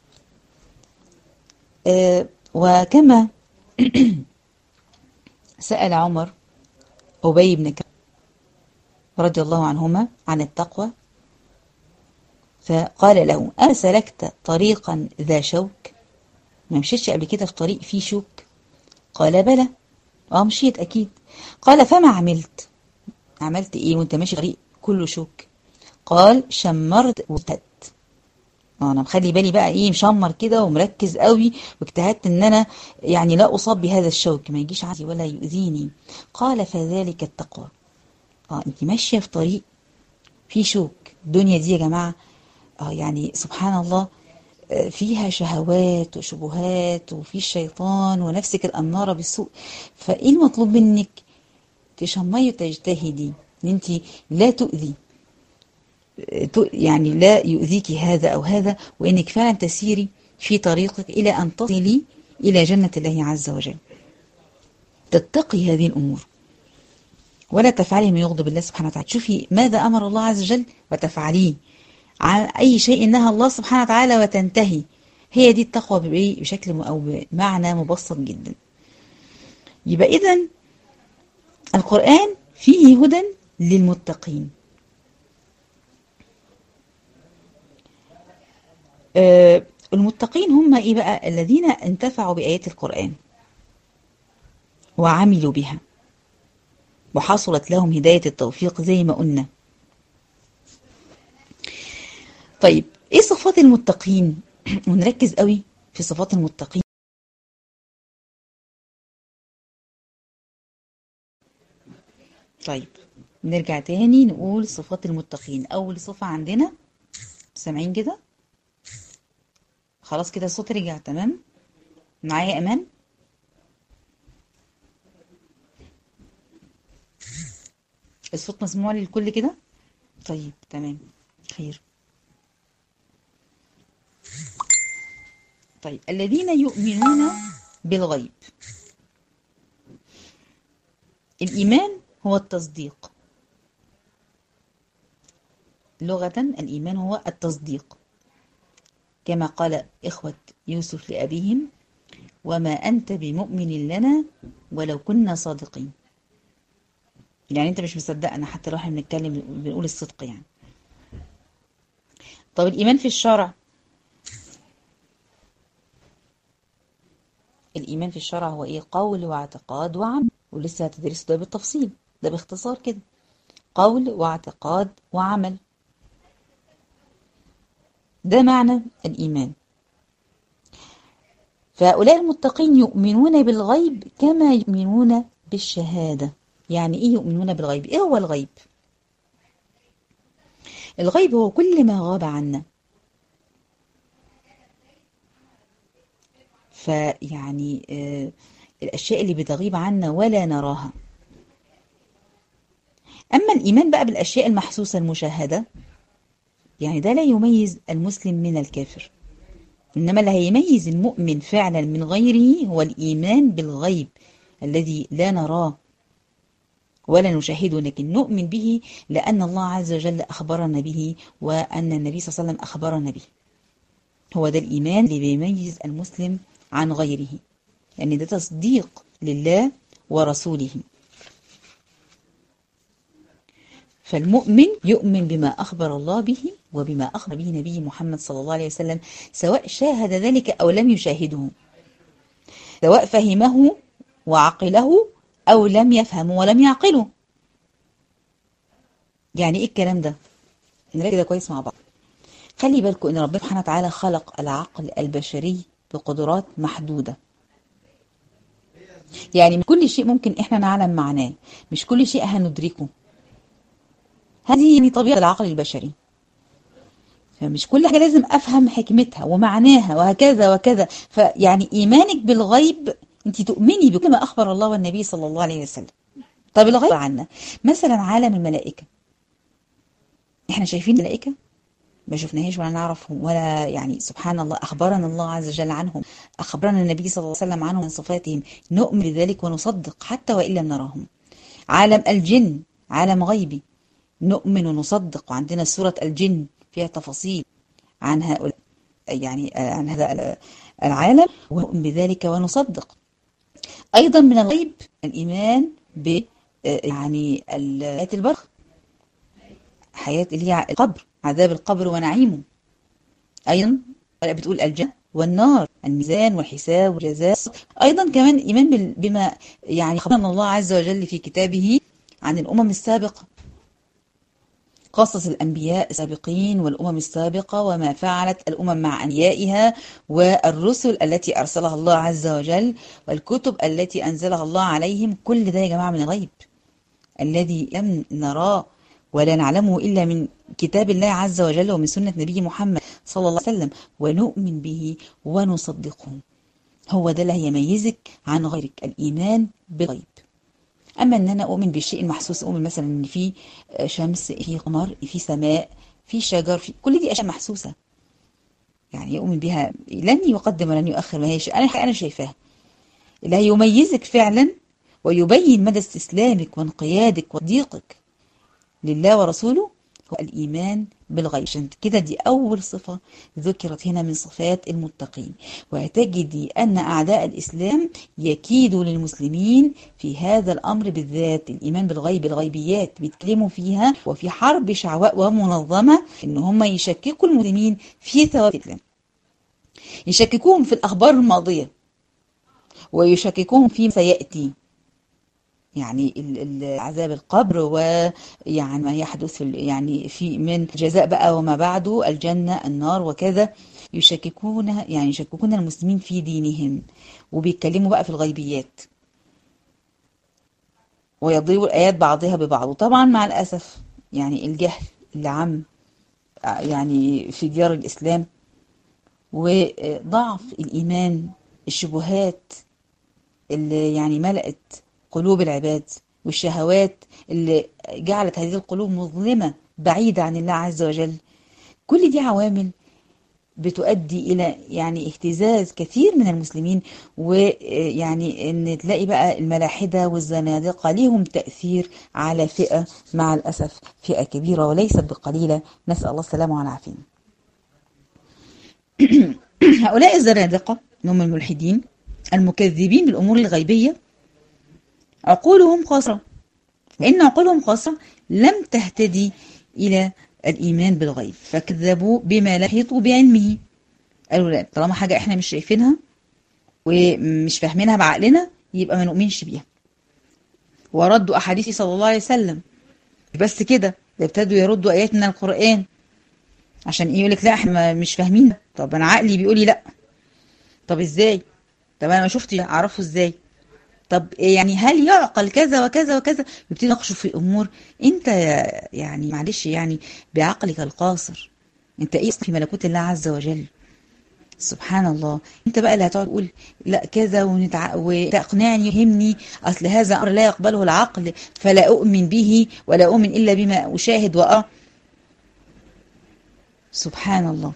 آه وكما سأل عمر أبي بن كعب رضي الله عنهما عن التقوى فقال له أما سلكت طريقا ذا شوك ما مشيتش قبل كده في طريق فيه شوك قال بلى اه مشيت أكيد قال فما عملت عملت إيه وانت ماشي طريق كله شوك قال شمرت واجتهدت اه انا مخلي بالي بقى ايه مشمر كده ومركز قوي واجتهدت ان انا يعني لا اصاب بهذا الشوك ما يجيش عندي ولا يؤذيني قال فذلك التقوى اه انت ماشيه في طريق فيه شوك الدنيا دي يا جماعه اه يعني سبحان الله فيها شهوات وشبهات وفي الشيطان ونفسك الأمارة بالسوء فإيه المطلوب منك تشمي وتجتهدي ان انت لا تؤذي يعني لا يؤذيك هذا أو هذا وإنك فعلا تسيري في طريقك إلى أن تصلي إلى جنة الله عز وجل تتقي هذه الأمور ولا تفعلي ما يغضب الله سبحانه وتعالى شوفي ماذا أمر الله عز وجل وتفعليه عن أي شيء نهى الله سبحانه وتعالى وتنتهي هي دي التقوى بشكل أو بمعنى مبسط جدا يبقى إذا القرآن فيه هدى للمتقين آه المتقين هم إيه بقى الذين انتفعوا بآيات القرآن وعملوا بها وحصلت لهم هداية التوفيق زي ما قلنا طيب ايه صفات المتقين ونركز قوي في صفات المتقين طيب نرجع تاني نقول صفات المتقين اول صفة عندنا سامعين كده خلاص كده الصوت رجع تمام معايا امان الصوت مسموع للكل كده طيب تمام خير طيب الذين يؤمنون بالغيب الإيمان هو التصديق لغة الإيمان هو التصديق كما قال إخوة يوسف لأبيهم وما أنت بمؤمن لنا ولو كنا صادقين يعني أنت مش مصدقنا حتى لو احنا بنتكلم بنقول الصدق يعني طب الإيمان في الشرع الإيمان في الشرع هو إيه قول واعتقاد وعمل ولسه هتدرسه ده بالتفصيل ده باختصار كده قول واعتقاد وعمل ده معنى الإيمان فهؤلاء المتقين يؤمنون بالغيب كما يؤمنون بالشهادة يعني إيه يؤمنون بالغيب؟ إيه هو الغيب؟ الغيب هو كل ما غاب عنا فيعني آه الأشياء اللي بتغيب عنا ولا نراها أما الإيمان بقى بالأشياء المحسوسة المشاهدة يعني ده لا يميز المسلم من الكافر إنما اللي هيميز المؤمن فعلا من غيره هو الإيمان بالغيب الذي لا نراه ولا نشاهده لكن نؤمن به لأن الله عز وجل أخبرنا به وأن النبي صلى الله عليه وسلم أخبرنا به هو ده الإيمان اللي بيميز المسلم عن غيره يعني ده تصديق لله ورسوله فالمؤمن يؤمن بما أخبر الله به وبما أخبر به نبي محمد صلى الله عليه وسلم سواء شاهد ذلك أو لم يشاهده سواء فهمه وعقله أو لم يفهمه ولم يعقله يعني إيه الكلام ده؟ نلاقي كده كويس مع بعض خلي بالكم إن ربنا سبحانه وتعالى خلق العقل البشري بقدرات محدودة يعني من كل شيء ممكن إحنا نعلم معناه مش كل شيء هندركه هذه يعني طبيعة العقل البشري فمش كل حاجة لازم أفهم حكمتها ومعناها وهكذا وكذا فيعني إيمانك بالغيب أنت تؤمني بكما أخبر الله والنبي صلى الله عليه وسلم طب الغيب عنا مثلا عالم الملائكة احنا شايفين الملائكة ما شفناهاش ولا نعرفهم ولا يعني سبحان الله أخبرنا الله عز وجل عنهم أخبرنا النبي صلى الله عليه وسلم عنهم من صفاتهم نؤمن بذلك ونصدق حتى وإن لم نراهم عالم الجن عالم غيبي نؤمن ونصدق وعندنا سورة الجن فيها تفاصيل عن هؤلاء يعني عن هذا العالم ونؤمن بذلك ونصدق أيضا من الغيب الإيمان ب يعني آيات البرخ حياة اللي هي القبر عذاب القبر ونعيمه أيضا بتقول الجنة والنار الميزان والحساب والجزاء أيضا كمان إيمان بما يعني خبرنا الله عز وجل في كتابه عن الأمم السابقة قصص الأنبياء السابقين والأمم السابقة وما فعلت الأمم مع أنبيائها والرسل التي أرسلها الله عز وجل والكتب التي أنزلها الله عليهم كل ده يا جماعة من الغيب الذي لم نراه ولا نعلمه إلا من كتاب الله عز وجل ومن سنة نبي محمد صلى الله عليه وسلم ونؤمن به ونصدقه هو ده اللي هيميزك عن غيرك الإيمان بالغيب أما أن أنا أؤمن بالشيء المحسوس أؤمن مثلا أن في شمس في قمر في سماء في شجر في كل دي أشياء محسوسة يعني يؤمن بها لن يقدم ولن يؤخر ما هي أنا أنا شايفاها اللي هيميزك فعلا ويبين مدى استسلامك وانقيادك وضيقك لله ورسوله هو الإيمان بالغيب عشان كده دي أول صفة ذكرت هنا من صفات المتقين وتجدي أن أعداء الإسلام يكيدوا للمسلمين في هذا الأمر بالذات الإيمان بالغيب الغيبيات بيتكلموا فيها وفي حرب شعواء ومنظمة إن هم يشككوا المسلمين في ثواب الإسلام يشككوهم في الأخبار الماضية ويشككوهم فيما سيأتي يعني عذاب القبر ويعني ما يحدث في يعني في من جزاء بقى وما بعده الجنة النار وكذا يشككون يعني يشككون المسلمين في دينهم وبيتكلموا بقى في الغيبيات ويضربوا الآيات بعضها ببعض وطبعا مع الأسف يعني الجهل اللي عم يعني في ديار الإسلام وضعف الإيمان الشبهات اللي يعني ملأت قلوب العباد والشهوات اللي جعلت هذه القلوب مظلمة بعيدة عن الله عز وجل كل دي عوامل بتؤدي إلى يعني اهتزاز كثير من المسلمين ويعني ان تلاقي بقى الملاحدة والزنادقة ليهم تأثير على فئة مع الأسف فئة كبيرة وليست بقليلة نسأل الله السلامة والعافية هؤلاء الزنادقة هم الملحدين المكذبين بالأمور الغيبية عقولهم قاصرة لأن عقولهم قاصرة لم تهتدي إلى الإيمان بالغيب فكذبوا بما لا يحيطوا بعلمه قالوا لا طالما حاجة احنا مش شايفينها ومش فاهمينها بعقلنا يبقى ما نؤمنش بيها وردوا أحاديث صلى الله عليه وسلم بس كده ابتدوا يردوا آيات من القرآن عشان ايه يقولك لا احنا مش فاهمين طب انا عقلي بيقولي لا طب ازاي طب انا ما شفتش اعرفه ازاي طب يعني هل يعقل كذا وكذا وكذا يبتدي يناقشوا في امور انت يعني معلش يعني بعقلك القاصر انت ايه في ملكوت الله عز وجل سبحان الله انت بقى اللي هتقعد تقول لا كذا ونتع... وتقنعني يهمني اصل هذا امر لا يقبله العقل فلا اؤمن به ولا اؤمن الا بما اشاهد وارى سبحان الله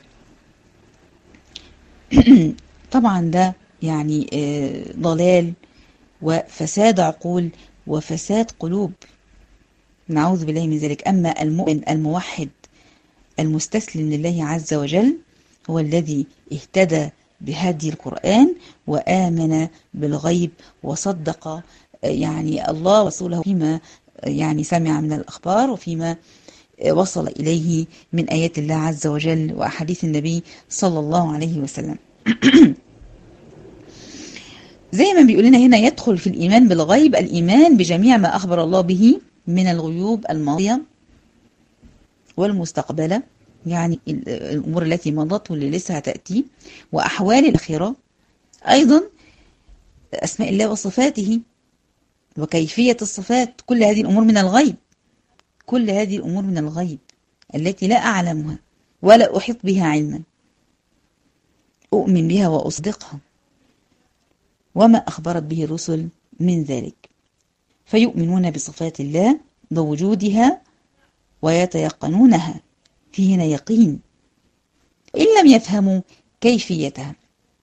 طبعا ده يعني ضلال وفساد عقول وفساد قلوب نعوذ بالله من ذلك أما المؤمن الموحد المستسلم لله عز وجل هو الذي اهتدى بهدي القرآن وآمن بالغيب وصدق يعني الله ورسوله فيما يعني سمع من الأخبار وفيما وصل إليه من آيات الله عز وجل وأحاديث النبي صلى الله عليه وسلم زي ما بيقول لنا هنا يدخل في الإيمان بالغيب الإيمان بجميع ما أخبر الله به من الغيوب الماضية والمستقبلة يعني الأمور التي مضت واللي لسه هتأتي وأحوال الأخيرة أيضا أسماء الله وصفاته وكيفية الصفات كل هذه الأمور من الغيب كل هذه الأمور من الغيب التي لا أعلمها ولا أحيط بها علما أؤمن بها وأصدقها وما أخبرت به الرسل من ذلك فيؤمنون بصفات الله بوجودها ويتيقنونها في هنا يقين إن لم يفهموا كيفيتها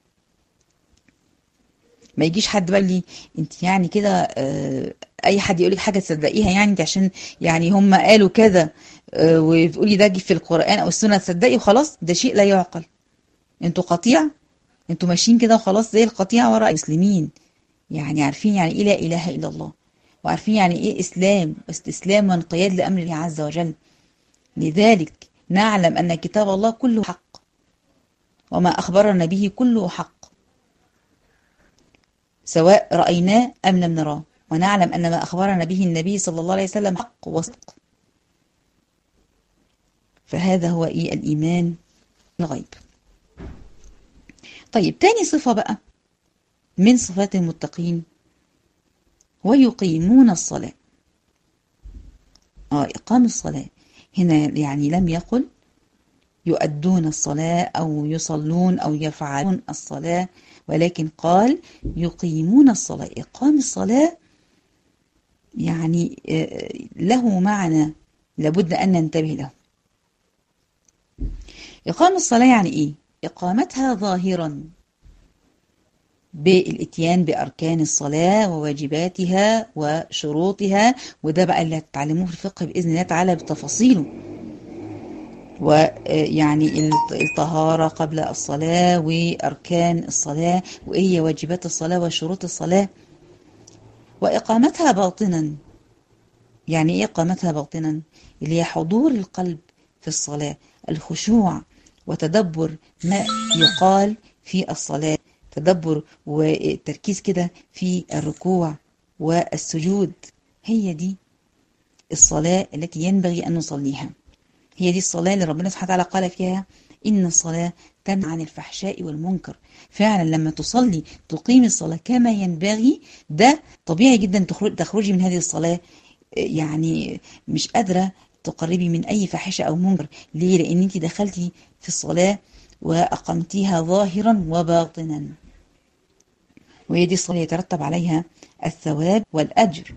ما يجيش حد بقى لي انت يعني كده اه اي حد يقول لك حاجه تصدقيها يعني انت عشان يعني هم قالوا كذا اه وتقولي ده في القران او السنه تصدقي وخلاص ده شيء لا يعقل انتوا قطيع انتوا ماشيين كده وخلاص زي القطيع وراء المسلمين يعني عارفين يعني ايه لا اله الا الله وعارفين يعني ايه اسلام واستسلام وانقياد لامر الله عز وجل لذلك نعلم ان كتاب الله كله حق وما اخبرنا به كله حق سواء رايناه ام لم نراه ونعلم ان ما اخبرنا به النبي صلى الله عليه وسلم حق وصدق فهذا هو ايه الايمان الغيب طيب تاني صفة بقى من صفات المتقين ويقيمون الصلاة آه إقام الصلاة هنا يعني لم يقل يؤدون الصلاة أو يصلون أو يفعلون الصلاة ولكن قال يقيمون الصلاة إقام الصلاة يعني له معنى لابد أن ننتبه له إقام الصلاة يعني إيه؟ إقامتها ظاهرا بالاتيان بأركان الصلاة وواجباتها وشروطها وده بقى اللي هتتعلموه في الفقه بإذن الله تعالى بتفاصيله ويعني الطهارة قبل الصلاة وأركان الصلاة وإيه هي واجبات الصلاة وشروط الصلاة وإقامتها باطنا يعني إيه إقامتها باطنا اللي هي حضور القلب في الصلاة الخشوع وتدبر ما يقال في الصلاة تدبر والتركيز كده في الركوع والسجود هي دي الصلاة التي ينبغي أن نصليها هي دي الصلاة اللي ربنا سبحانه وتعالى قال فيها إن الصلاة تنهى عن الفحشاء والمنكر فعلا لما تصلي تقيم الصلاة كما ينبغي ده طبيعي جدا تخرجي من هذه الصلاة يعني مش قادرة تقربي من أي فاحشة أو منكر ليه؟ لأن أنت دخلتي في الصلاة وأقمتيها ظاهرا وباطنا وهي دي الصلاة يترتب عليها الثواب والأجر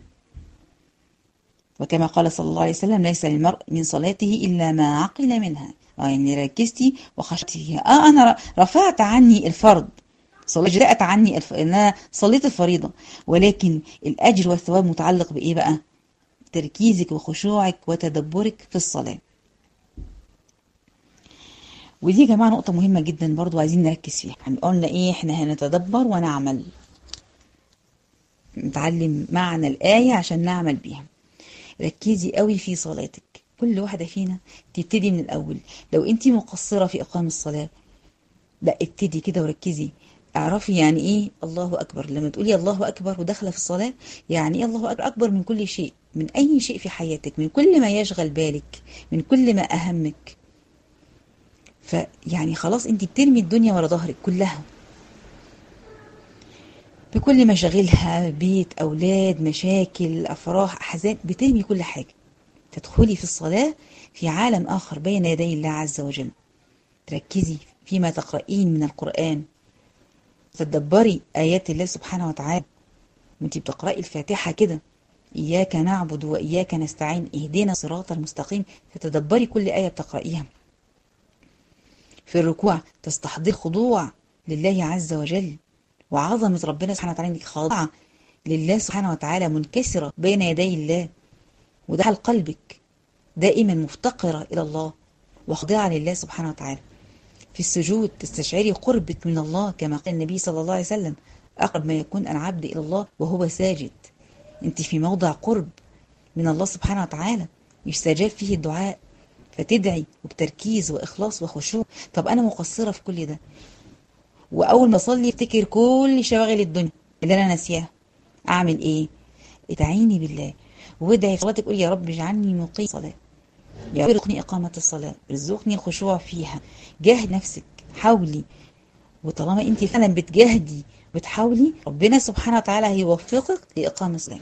وكما قال صلى الله عليه وسلم ليس للمرء من صلاته إلا ما عقل منها اه يعني ركزتي وخشتي فيها اه أنا رفعت عني الفرض صلاة جاءت عني الف... أنا صليت الفريضة ولكن الأجر والثواب متعلق بإيه بقى تركيزك وخشوعك وتدبرك في الصلاة ودي يا جماعة نقطة مهمة جدا برضو عايزين نركز فيها يعني قلنا ايه احنا هنتدبر ونعمل نتعلم معنى الآية عشان نعمل بيها ركزي قوي في صلاتك كل واحدة فينا تبتدي من الأول لو أنت مقصرة في إقام الصلاة لا ابتدي كده وركزي اعرفي يعني ايه الله اكبر لما تقولي الله اكبر وداخله في الصلاه يعني ايه الله اكبر اكبر من كل شيء من اي شيء في حياتك من كل ما يشغل بالك من كل ما اهمك فيعني خلاص انت بترمي الدنيا ورا ظهرك كلها بكل مشاغلها بيت اولاد مشاكل افراح احزان بترمي كل حاجه تدخلي في الصلاه في عالم اخر بين يدي الله عز وجل تركزي فيما تقرأين من القرآن تدبري آيات الله سبحانه وتعالى وانت بتقرأي الفاتحة كده إياك نعبد وإياك نستعين اهدنا الصراط المستقيم تتدبري كل آية بتقرأيها في الركوع تستحضر خضوع لله عز وجل وعظمة ربنا سبحانه وتعالى انك خاضعة لله سبحانه وتعالى منكسرة بين يدي الله وده على قلبك دائما مفتقرة إلى الله وخاضعة لله سبحانه وتعالى في السجود تستشعري قربك من الله كما قال النبي صلى الله عليه وسلم أقرب ما يكون العبد إلى الله وهو ساجد أنت في موضع قرب من الله سبحانه وتعالى يستجاب فيه الدعاء فتدعي وبتركيز وإخلاص وخشوع طب أنا مقصرة في كل ده وأول ما أصلي افتكر كل شواغل الدنيا اللي أنا ناسياها أعمل إيه؟ اتعيني بالله وادعي في صلاتك قولي يا رب اجعلني مقيم صلاة يا رب ارزقني إقامة الصلاة ارزقني الخشوع فيها جاهد نفسك حاولي وطالما انت فعلا بتجاهدي وتحاولي ربنا سبحانه وتعالى هيوفقك لإقامة الصلاة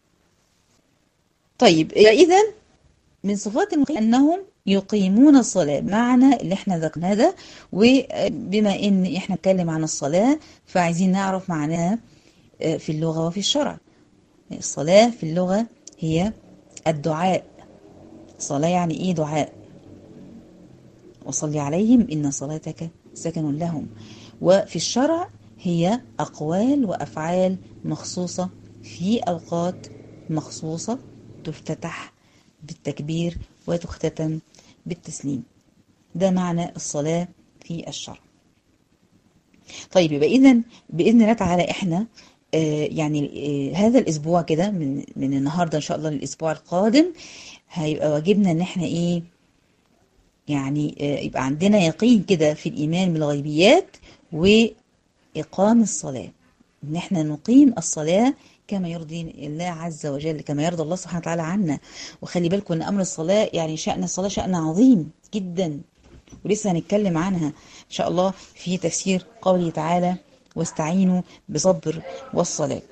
طيب إذا من صفات المقيم أنهم يقيمون الصلاة معنى اللي احنا ذكرناه ده وبما ان احنا نتكلم عن الصلاة فعايزين نعرف معناها في اللغة وفي الشرع الصلاة في اللغة هي الدعاء صلاة يعني ايه دعاء وصلي عليهم إن صلاتك سكن لهم وفي الشرع هي أقوال وأفعال مخصوصة في أوقات مخصوصة تفتتح بالتكبير وتختتم بالتسليم ده معنى الصلاة في الشرع طيب يبقى إذا بإذن الله تعالى إحنا آه يعني آه هذا الأسبوع كده من من النهاردة إن شاء الله للأسبوع القادم هيبقى واجبنا إن إحنا إيه يعني يبقى عندنا يقين كده في الإيمان بالغيبيات وإقام الصلاة إن احنا نقيم الصلاة كما يرضي الله عز وجل كما يرضى الله سبحانه وتعالى عنا وخلي بالكم ان امر الصلاه يعني شان الصلاه شان عظيم جدا ولسه هنتكلم عنها ان شاء الله في تفسير قوله تعالى واستعينوا بصبر والصلاه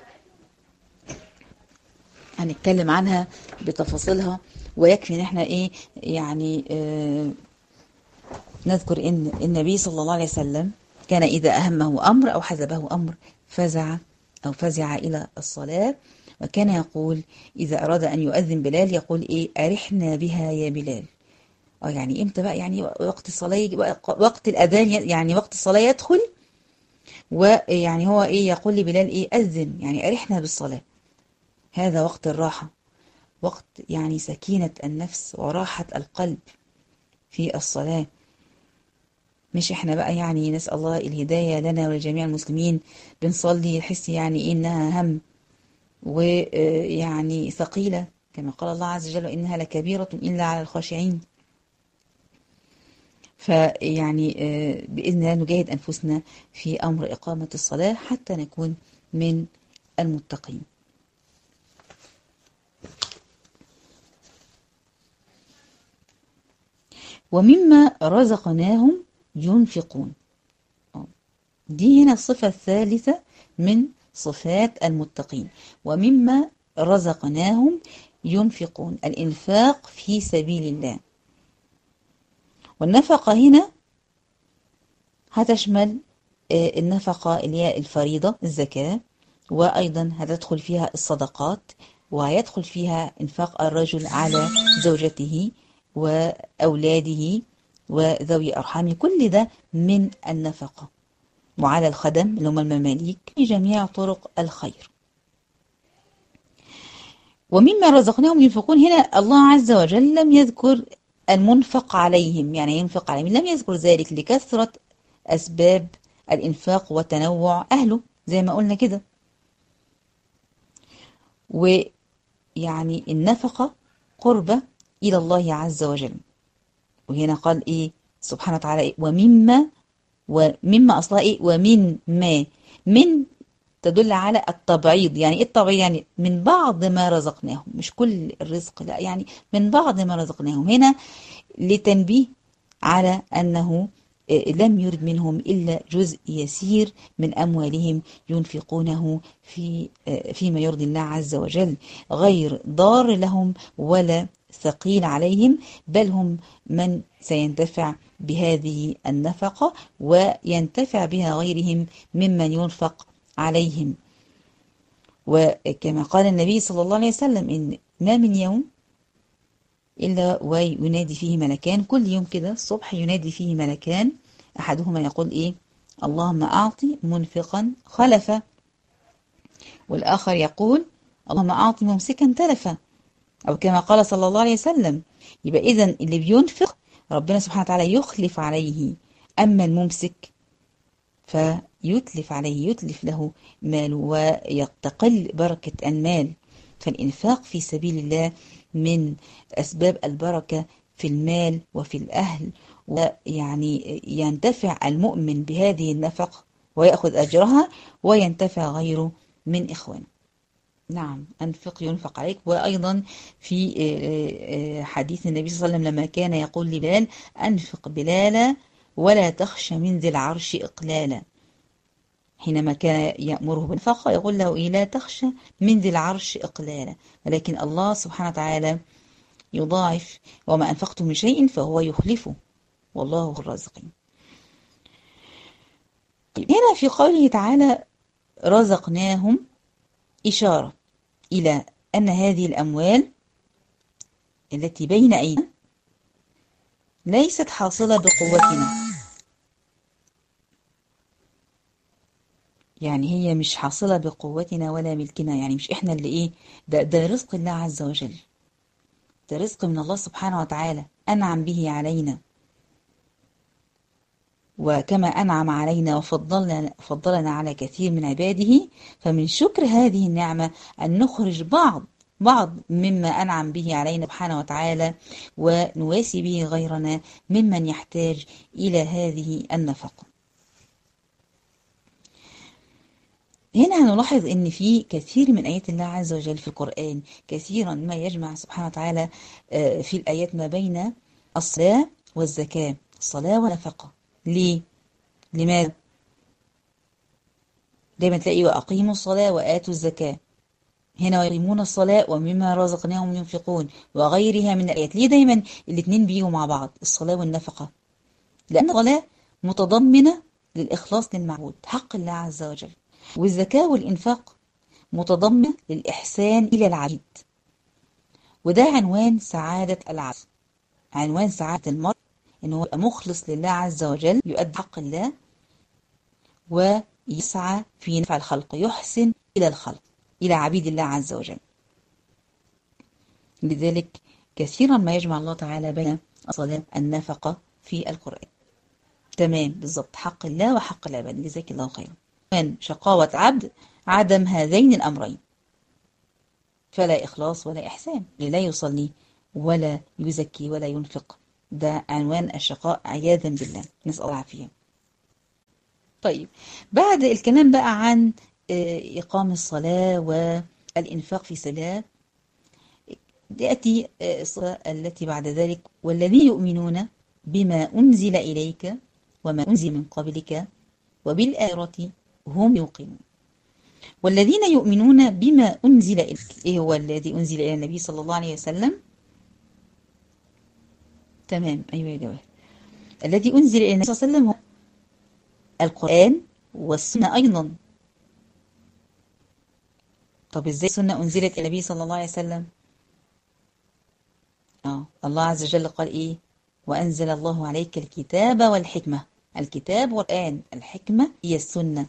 هنتكلم عنها بتفاصيلها ويكفي ان احنا ايه يعني آه نذكر ان النبي صلى الله عليه وسلم كان اذا اهمه امر او حزبه امر فزع او فزع الى الصلاه وكان يقول اذا اراد ان يؤذن بلال يقول ايه ارحنا بها يا بلال اه يعني امتى بقى يعني وقت الصلاه وقت الاذان يعني وقت الصلاه يدخل ويعني هو ايه يقول لبلال ايه اذن يعني ارحنا بالصلاه هذا وقت الراحه وقت يعني سكينة النفس وراحة القلب في الصلاة مش احنا بقى يعني نسأل الله الهداية لنا ولجميع المسلمين بنصلي نحس يعني ايه انها هم ويعني ثقيلة كما قال الله عز وجل إنها لكبيرة إلا على الخاشعين فيعني بإذن الله نجاهد أنفسنا في أمر إقامة الصلاة حتى نكون من المتقين ومما رزقناهم ينفقون دي هنا الصفة الثالثة من صفات المتقين ومما رزقناهم ينفقون الإنفاق في سبيل الله والنفقة هنا هتشمل النفقة اللي هي الفريضة الزكاة وأيضا هتدخل فيها الصدقات ويدخل فيها إنفاق الرجل على زوجته وأولاده وذوي أرحامه كل ده من النفقة وعلى الخدم اللي هم المماليك في جميع طرق الخير ومما رزقناهم ينفقون هنا الله عز وجل لم يذكر المنفق عليهم يعني ينفق عليهم لم يذكر ذلك لكثرة أسباب الإنفاق وتنوع أهله زي ما قلنا كده ويعني النفقة قربة إلى الله عز وجل وهنا قال إيه سبحانه وتعالى إيه؟ ومما ومما أصلها إيه ومن ما من تدل على التبعيض يعني إيه التبعيض يعني من بعض ما رزقناهم مش كل الرزق لا يعني من بعض ما رزقناهم هنا لتنبيه على أنه لم يرد منهم إلا جزء يسير من أموالهم ينفقونه في فيما يرضي الله عز وجل غير ضار لهم ولا ثقيل عليهم بل هم من سينتفع بهذه النفقة وينتفع بها غيرهم ممن ينفق عليهم وكما قال النبي صلى الله عليه وسلم إن ما من يوم إلا وينادي فيه ملكان كل يوم كده الصبح ينادي فيه ملكان أحدهما يقول إيه اللهم أعطي منفقا خلفا والآخر يقول اللهم أعطي ممسكا تلفا أو كما قال صلى الله عليه وسلم يبقى إذا اللي بينفق ربنا سبحانه وتعالى يخلف عليه أما الممسك فيتلف عليه يتلف له ماله ويتقل بركة المال فالإنفاق في سبيل الله من أسباب البركة في المال وفي الأهل ويعني ينتفع المؤمن بهذه النفق ويأخذ أجرها وينتفع غيره من إخوانه نعم أنفق ينفق عليك وأيضا في حديث النبي صلى الله عليه وسلم لما كان يقول لبلال أنفق بلالا ولا تخشى من ذي العرش إقلالا حينما كان يأمره بالنفقة يقول له إيه لا تخشى من ذي العرش إقلالا ولكن الله سبحانه وتعالى يضاعف وما أنفقتم من شيء فهو يخلفه والله الرازقين هنا في قوله تعالى رزقناهم إشارة إلى أن هذه الأموال التي بين أيدينا ليست حاصلة بقوتنا يعني هي مش حاصلة بقوتنا ولا ملكنا يعني مش إحنا اللي إيه ده, ده رزق الله عز وجل ده رزق من الله سبحانه وتعالى أنعم به علينا وكما أنعم علينا وفضلنا فضلنا على كثير من عباده فمن شكر هذه النعمة أن نخرج بعض بعض مما أنعم به علينا سبحانه وتعالى ونواسي به غيرنا ممن يحتاج إلى هذه النفقة هنا هنلاحظ ان في كثير من ايات الله عز وجل في القرآن كثيرا ما يجمع سبحانه وتعالى في الآيات ما بين الصلاة والزكاة الصلاة والنفقة ليه؟ لماذا؟ دايما تلاقي وأقيموا الصلاة وآتوا الزكاة هنا ويقيمون الصلاة ومما رزقناهم ينفقون وغيرها من الآيات ليه دايما الاثنين بيجوا مع بعض الصلاة والنفقة لأن الصلاة متضمنة للإخلاص للمعبود حق الله عز وجل والزكاة والإنفاق متضمنة للإحسان إلى العبيد وده عنوان سعادة العبد عنوان سعادة المرء إنه هو مخلص لله عز وجل يؤدي حق الله ويسعى في نفع الخلق يحسن إلى الخلق إلى عبيد الله عز وجل لذلك كثيرا ما يجمع الله تعالى بين الصلاة النفقة في القرآن تمام بالضبط حق الله وحق العباد جزاك الله خيرا من شقاوة عبد عدم هذين الأمرين فلا إخلاص ولا إحسان لا يصلي ولا يزكي ولا ينفق ده عنوان الشقاء عياذا بالله نسأل الله العافية طيب بعد الكلام بقى عن إقام الصلاة والإنفاق في صلاة تأتي الصلاة التي بعد ذلك والذين يؤمنون بما أنزل إليك وما أنزل من قبلك وبالآخرة هم يوقنون والذين يؤمنون بما أنزل إليك إيه هو الذي أنزل إلى النبي صلى الله عليه وسلم تمام أيوة يا جواب الذي أنزل إلى النبي صلى الله عليه وسلم هو القرآن والسنة أيضا طب إزاي السنة أنزلت إلى النبي صلى الله عليه وسلم آه الله عز وجل قال إيه وأنزل الله عليك الكتاب والحكمة الكتاب والآن الحكمة هي السنة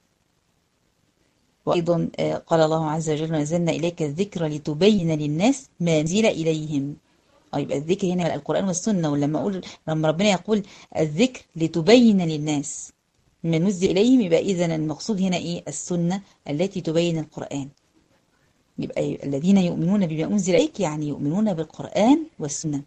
وأيضا قال الله عز وجل نزلنا إليك الذكر لتبين للناس ما نزل إليهم أو يبقى الذكر هنا القرآن والسنة ولما أقول لما ربنا يقول الذكر لتبين للناس ما نزل إليهم يبقى إذا المقصود هنا إيه السنة التي تبين القرآن يبقى الذين يؤمنون بما أنزل إليك يعني يؤمنون بالقرآن والسنة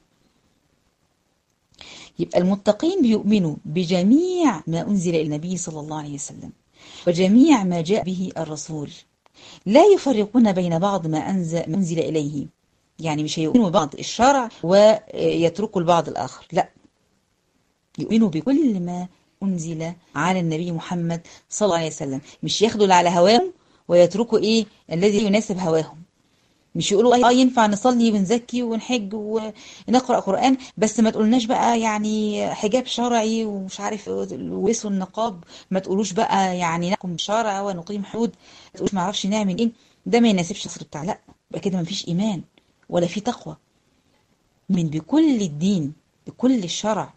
يبقى المتقين بيؤمنوا بجميع ما أنزل إلى النبي صلى الله عليه وسلم وجميع ما جاء به الرسول لا يفرقون بين بعض ما أنزل, ما أنزل إليه يعني مش هيؤمنوا ببعض الشرع ويتركوا البعض الآخر لا يؤمنوا بكل ما أنزل على النبي محمد صلى الله عليه وسلم مش ياخدوا على هواهم ويتركوا إيه الذي يناسب هواهم مش يقولوا اه ينفع نصلي ونزكي ونحج ونقرأ قرآن بس ما تقولناش بقى يعني حجاب شرعي ومش عارف ولبسوا النقاب ما تقولوش بقى يعني نحكم بشرع ونقيم حدود ما تقولوش ما اعرفش نعمل ايه ده ما يناسبش العصر بتاع لا يبقى كده ما فيش ايمان ولا في تقوى من بكل الدين بكل الشرع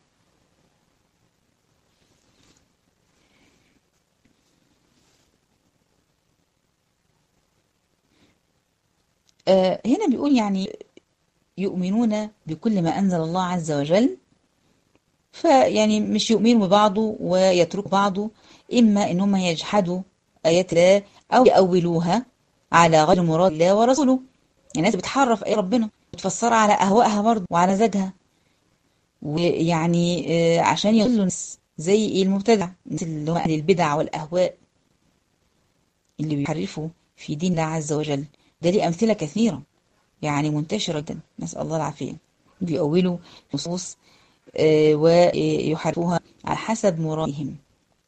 آه هنا بيقول يعني يؤمنون بكل ما أنزل الله عز وجل فيعني مش يؤمنوا ببعضه ويتركوا بعضه إما إن هم يجحدوا آيات الله أو يأولوها على غير مراد الله ورسوله يعني الناس بتحرف آيات ربنا بتفسرها على أهوائها برضه وعلى زادها ويعني آه عشان يضلوا الناس زي إيه المبتدع اللي هم أهل البدع والأهواء اللي بيحرفوا في دين الله عز وجل ده ليه أمثلة كثيرة يعني منتشرة جدا نسأل الله العافية بيأولوا نصوص آه ويحرفوها على حسب مرادهم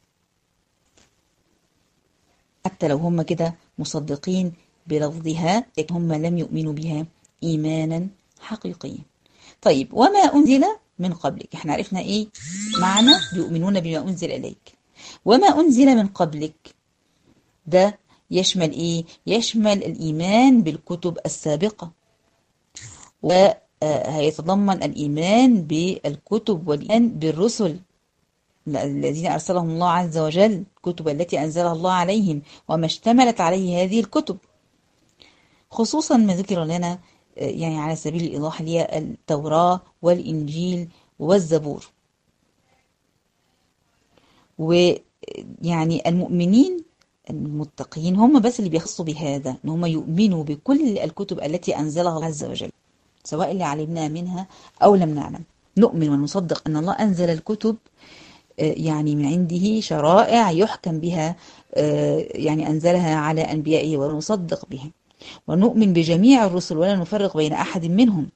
حتى لو هم كده مصدقين بلفظها لكن هم لم يؤمنوا بها إيمانا حقيقيا طيب وما أنزل من قبلك احنا عرفنا ايه معنى يؤمنون بما أنزل إليك وما أنزل من قبلك ده يشمل ايه يشمل الايمان بالكتب السابقه وهيتضمن الايمان بالكتب والايمان بالرسل الذين ارسلهم الله عز وجل الكتب التي انزلها الله عليهم وما اشتملت عليه هذه الكتب خصوصا ما ذكر لنا يعني على سبيل الايضاح هي التوراه والانجيل والزبور ويعني المؤمنين المتقين هم بس اللي بيخصوا بهذا ان هم يؤمنوا بكل الكتب التي انزلها الله عز وجل سواء اللي علمنا منها او لم نعلم نؤمن ونصدق ان الله انزل الكتب يعني من عنده شرائع يحكم بها يعني انزلها على انبيائه ونصدق بها ونؤمن بجميع الرسل ولا نفرق بين احد منهم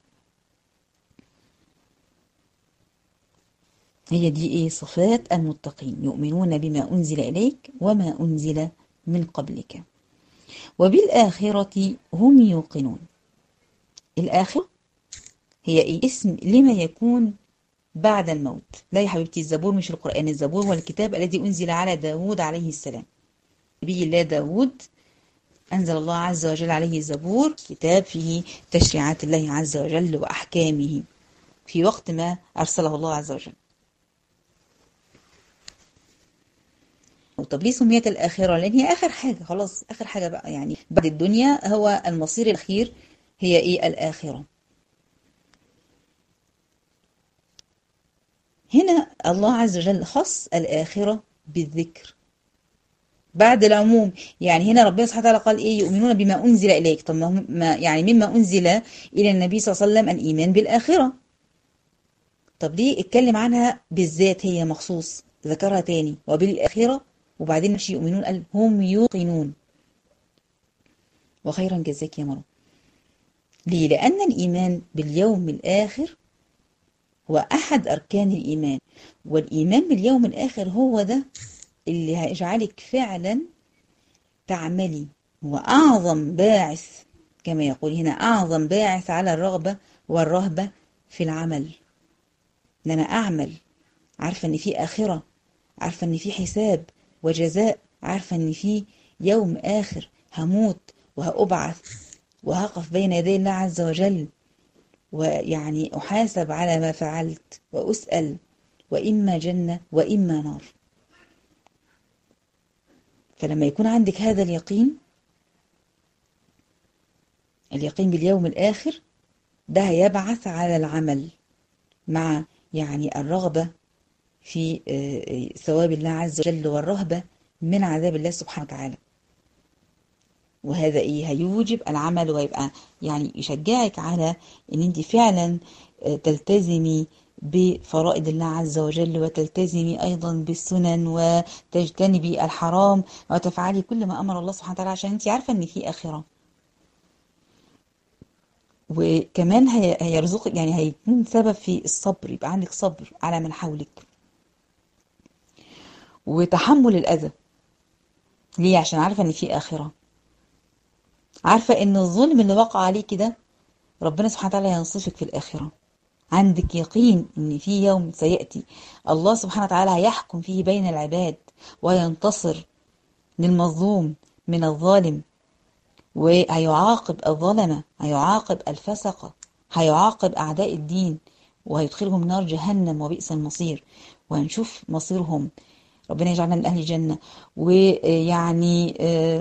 هي دي ايه صفات المتقين يؤمنون بما انزل اليك وما انزل من قبلك وبالآخرة هم يوقنون الآخرة هي إيه؟ اسم لما يكون بعد الموت لا يا حبيبتي الزبور مش القرآن الزبور هو الكتاب الذي أنزل على داود عليه السلام نبي الله داود أنزل الله عز وجل عليه الزبور كتاب فيه تشريعات الله عز وجل وأحكامه في وقت ما أرسله الله عز وجل طب ليه سميت الآخرة؟ لأن هي آخر حاجة خلاص آخر حاجة بقى يعني بعد الدنيا هو المصير الأخير هي إيه الآخرة هنا الله عز وجل خص الآخرة بالذكر بعد العموم يعني هنا ربنا سبحانه وتعالى قال ايه يؤمنون بما انزل اليك طب ما يعني مما انزل الى النبي صلى الله عليه وسلم الايمان بالاخره طب ليه اتكلم عنها بالذات هي مخصوص ذكرها تاني وبالاخره وبعدين مش يؤمنون قال هم يوقنون وخيرا جزاك يا مرة ليه لان الايمان باليوم الاخر هو احد اركان الايمان والايمان باليوم الاخر هو ده اللي هيجعلك فعلا تعملي هو أعظم باعث كما يقول هنا أعظم باعث على الرغبة والرهبة في العمل إن أنا أعمل عارفة إن في آخرة عارفة إن في حساب وجزاء عارفة إن في يوم آخر هموت وهأبعث وهقف بين يدي الله عز وجل ويعني أحاسب على ما فعلت وأسأل وإما جنة وإما نار فلما يكون عندك هذا اليقين اليقين باليوم الآخر ده هيبعث على العمل مع يعني الرغبة في ثواب الله عز وجل والرهبة من عذاب الله سبحانه وتعالى وهذا ايه هيوجب العمل ويبقى يعني يشجعك على ان انت فعلا تلتزمي بفرائض الله عز وجل وتلتزمي ايضا بالسنن وتجتنبي الحرام وتفعلي كل ما امر الله سبحانه وتعالى عشان انت عارفه ان في اخره وكمان هيرزقك يعني هيكون سبب في الصبر يبقى عندك صبر على من حولك وتحمل الأذى ليه عشان عارفة ان في آخرة عارفة ان الظلم اللي وقع عليك ده ربنا سبحانه وتعالى هينصفك في الآخرة عندك يقين ان في يوم سيأتي الله سبحانه وتعالى هيحكم فيه بين العباد وينتصر للمظلوم من الظالم وهيعاقب الظلمة هيعاقب الفسقة هيعاقب أعداء الدين وهيدخلهم نار جهنم وبئس المصير وهنشوف مصيرهم ربنا يجعلنا من أهل الجنة ويعني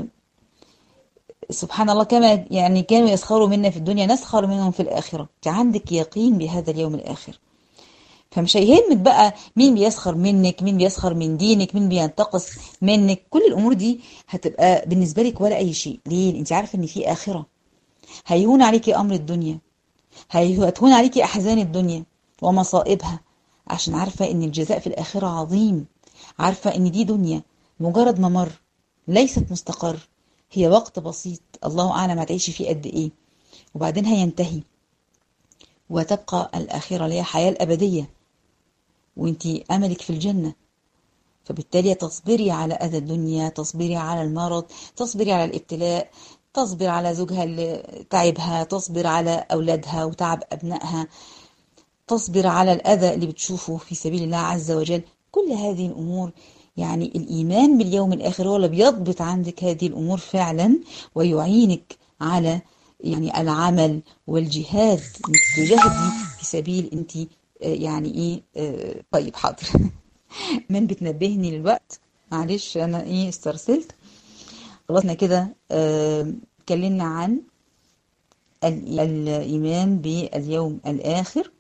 سبحان الله كما يعني كانوا يسخروا منا في الدنيا نسخر منهم في الآخرة انت عندك يقين بهذا اليوم الآخر فمش هيهمك بقى مين بيسخر منك مين بيسخر من دينك مين بينتقص منك كل الأمور دي هتبقى بالنسبة لك ولا أي شيء ليه انت عارفة ان في آخرة هيهون عليكي أمر الدنيا هتهون عليكي أحزان الدنيا ومصائبها عشان عارفة ان الجزاء في الآخرة عظيم عارفة ان دي دنيا مجرد ممر ليست مستقر هي وقت بسيط الله أعلم هتعيشي فيه قد إيه وبعدين هينتهي وتبقى الآخرة اللي هي الحياة الأبدية وانتي أملك في الجنة فبالتالي تصبري على أذى الدنيا تصبري على المرض تصبري على الابتلاء تصبر على زوجها اللي تعبها تصبر على أولادها وتعب أبنائها تصبر على الأذى اللي بتشوفه في سبيل الله عز وجل كل هذه الأمور يعني الإيمان باليوم الآخر هو اللي بيضبط عندك هذه الأمور فعلا ويعينك على يعني العمل والجهاد انت تجاهدي في سبيل انت يعني ايه اه طيب حاضر من بتنبهني للوقت معلش انا ايه استرسلت خلصنا كده اتكلمنا اه عن الايمان باليوم الاخر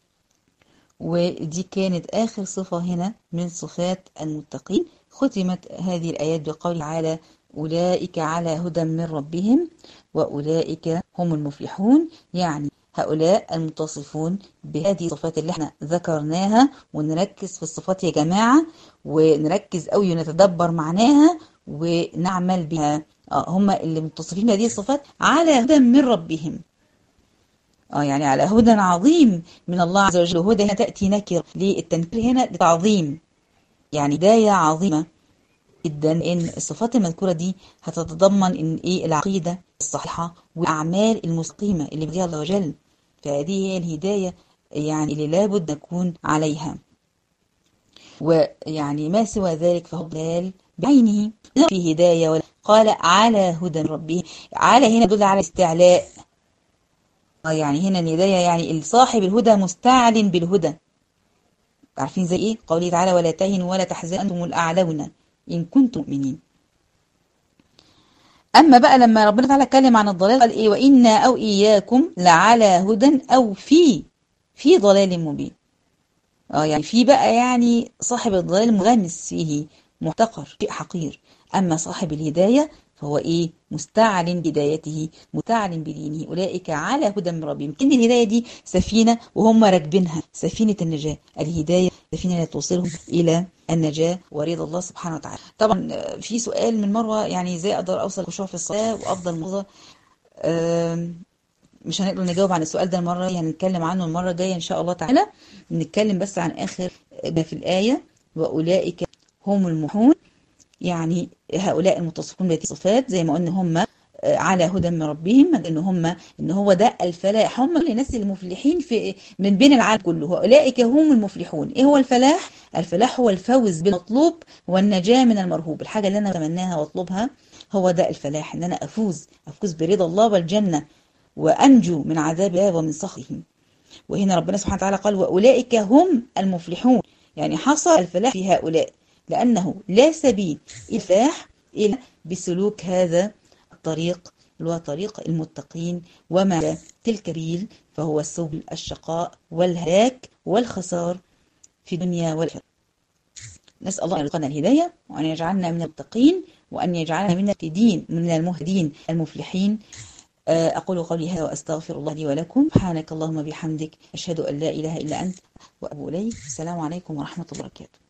ودي كانت آخر صفة هنا من صفات المتقين ختمت هذه الآيات بقول تعالى أولئك على هدى من ربهم وأولئك هم المفلحون يعني هؤلاء المتصفون بهذه الصفات اللي احنا ذكرناها ونركز في الصفات يا جماعة ونركز قوي ونتدبر معناها ونعمل بها هم اللي متصفين بهذه الصفات على هدى من ربهم اه يعني على هدى عظيم من الله عز وجل وهدى هنا تأتي نكرة للتنكير هنا لتعظيم يعني هداية عظيمة جدا ان الصفات المذكورة دي هتتضمن ان ايه العقيدة الصحيحة والاعمال المستقيمة اللي بديها الله وجل فهذه هي الهداية يعني اللي لابد نكون عليها ويعني ما سوى ذلك فهو ضلال بعينه في هداية قال على هدى ربه على هنا دل على استعلاء يعني هنا الهداية يعني صاحب الهدى مستعل بالهدى عارفين زي ايه قوله تعالى ولا تهنوا ولا تحزنوا انتم الاعلون ان كنتم مؤمنين اما بقى لما ربنا تعالى اتكلم عن الضلال قال ايه وانا او اياكم لعلى هدى او في في ضلال مبين اه يعني في بقى يعني صاحب الضلال مغمس فيه محتقر شيء حقير اما صاحب الهدايه فهو ايه مستعلن بدايته مستعلن بدينه اولئك على هدى من ربهم ان الهدايه دي سفينه وهم راكبينها سفينه النجاه الهدايه سفينه توصلهم الى النجاه ورضا الله سبحانه وتعالى طبعا في سؤال من مروه يعني ازاي اقدر اوصل الخشوع في الصلاه وافضل موظف مش هنقدر نجاوب عن السؤال ده المره دي هنتكلم عنه المره الجايه ان شاء الله تعالى نتكلم بس عن اخر ما في الايه واولئك هم المحون يعني هؤلاء المتصفون بهذه الصفات زي ما قلنا هم على هدى من ربهم ان هم ان هو ده الفلاح هم الناس المفلحين في من بين العالم كله اولئك هم المفلحون ايه هو الفلاح الفلاح هو الفوز بالمطلوب والنجاه من المرهوب الحاجه اللي انا اتمناها واطلبها هو ده الفلاح ان انا افوز افوز برضا الله والجنه وانجو من عذاب الله ومن سخطه وهنا ربنا سبحانه وتعالى قال واولئك هم المفلحون يعني حصل الفلاح في هؤلاء لأنه لا سبيل الفلاح إلا بسلوك هذا الطريق اللي هو طريق المتقين وما تلك السبيل فهو سبل الشقاء والهلاك والخسار في الدنيا والآخرة نسأل الله أن يرزقنا الهداية وأن يجعلنا من المتقين وأن يجعلنا من المهتدين من المهتدين المفلحين أقول قولي هذا وأستغفر الله لي ولكم سبحانك اللهم بحمدك أشهد أن لا إله إلا أنت وأبو إليك السلام عليكم ورحمة الله وبركاته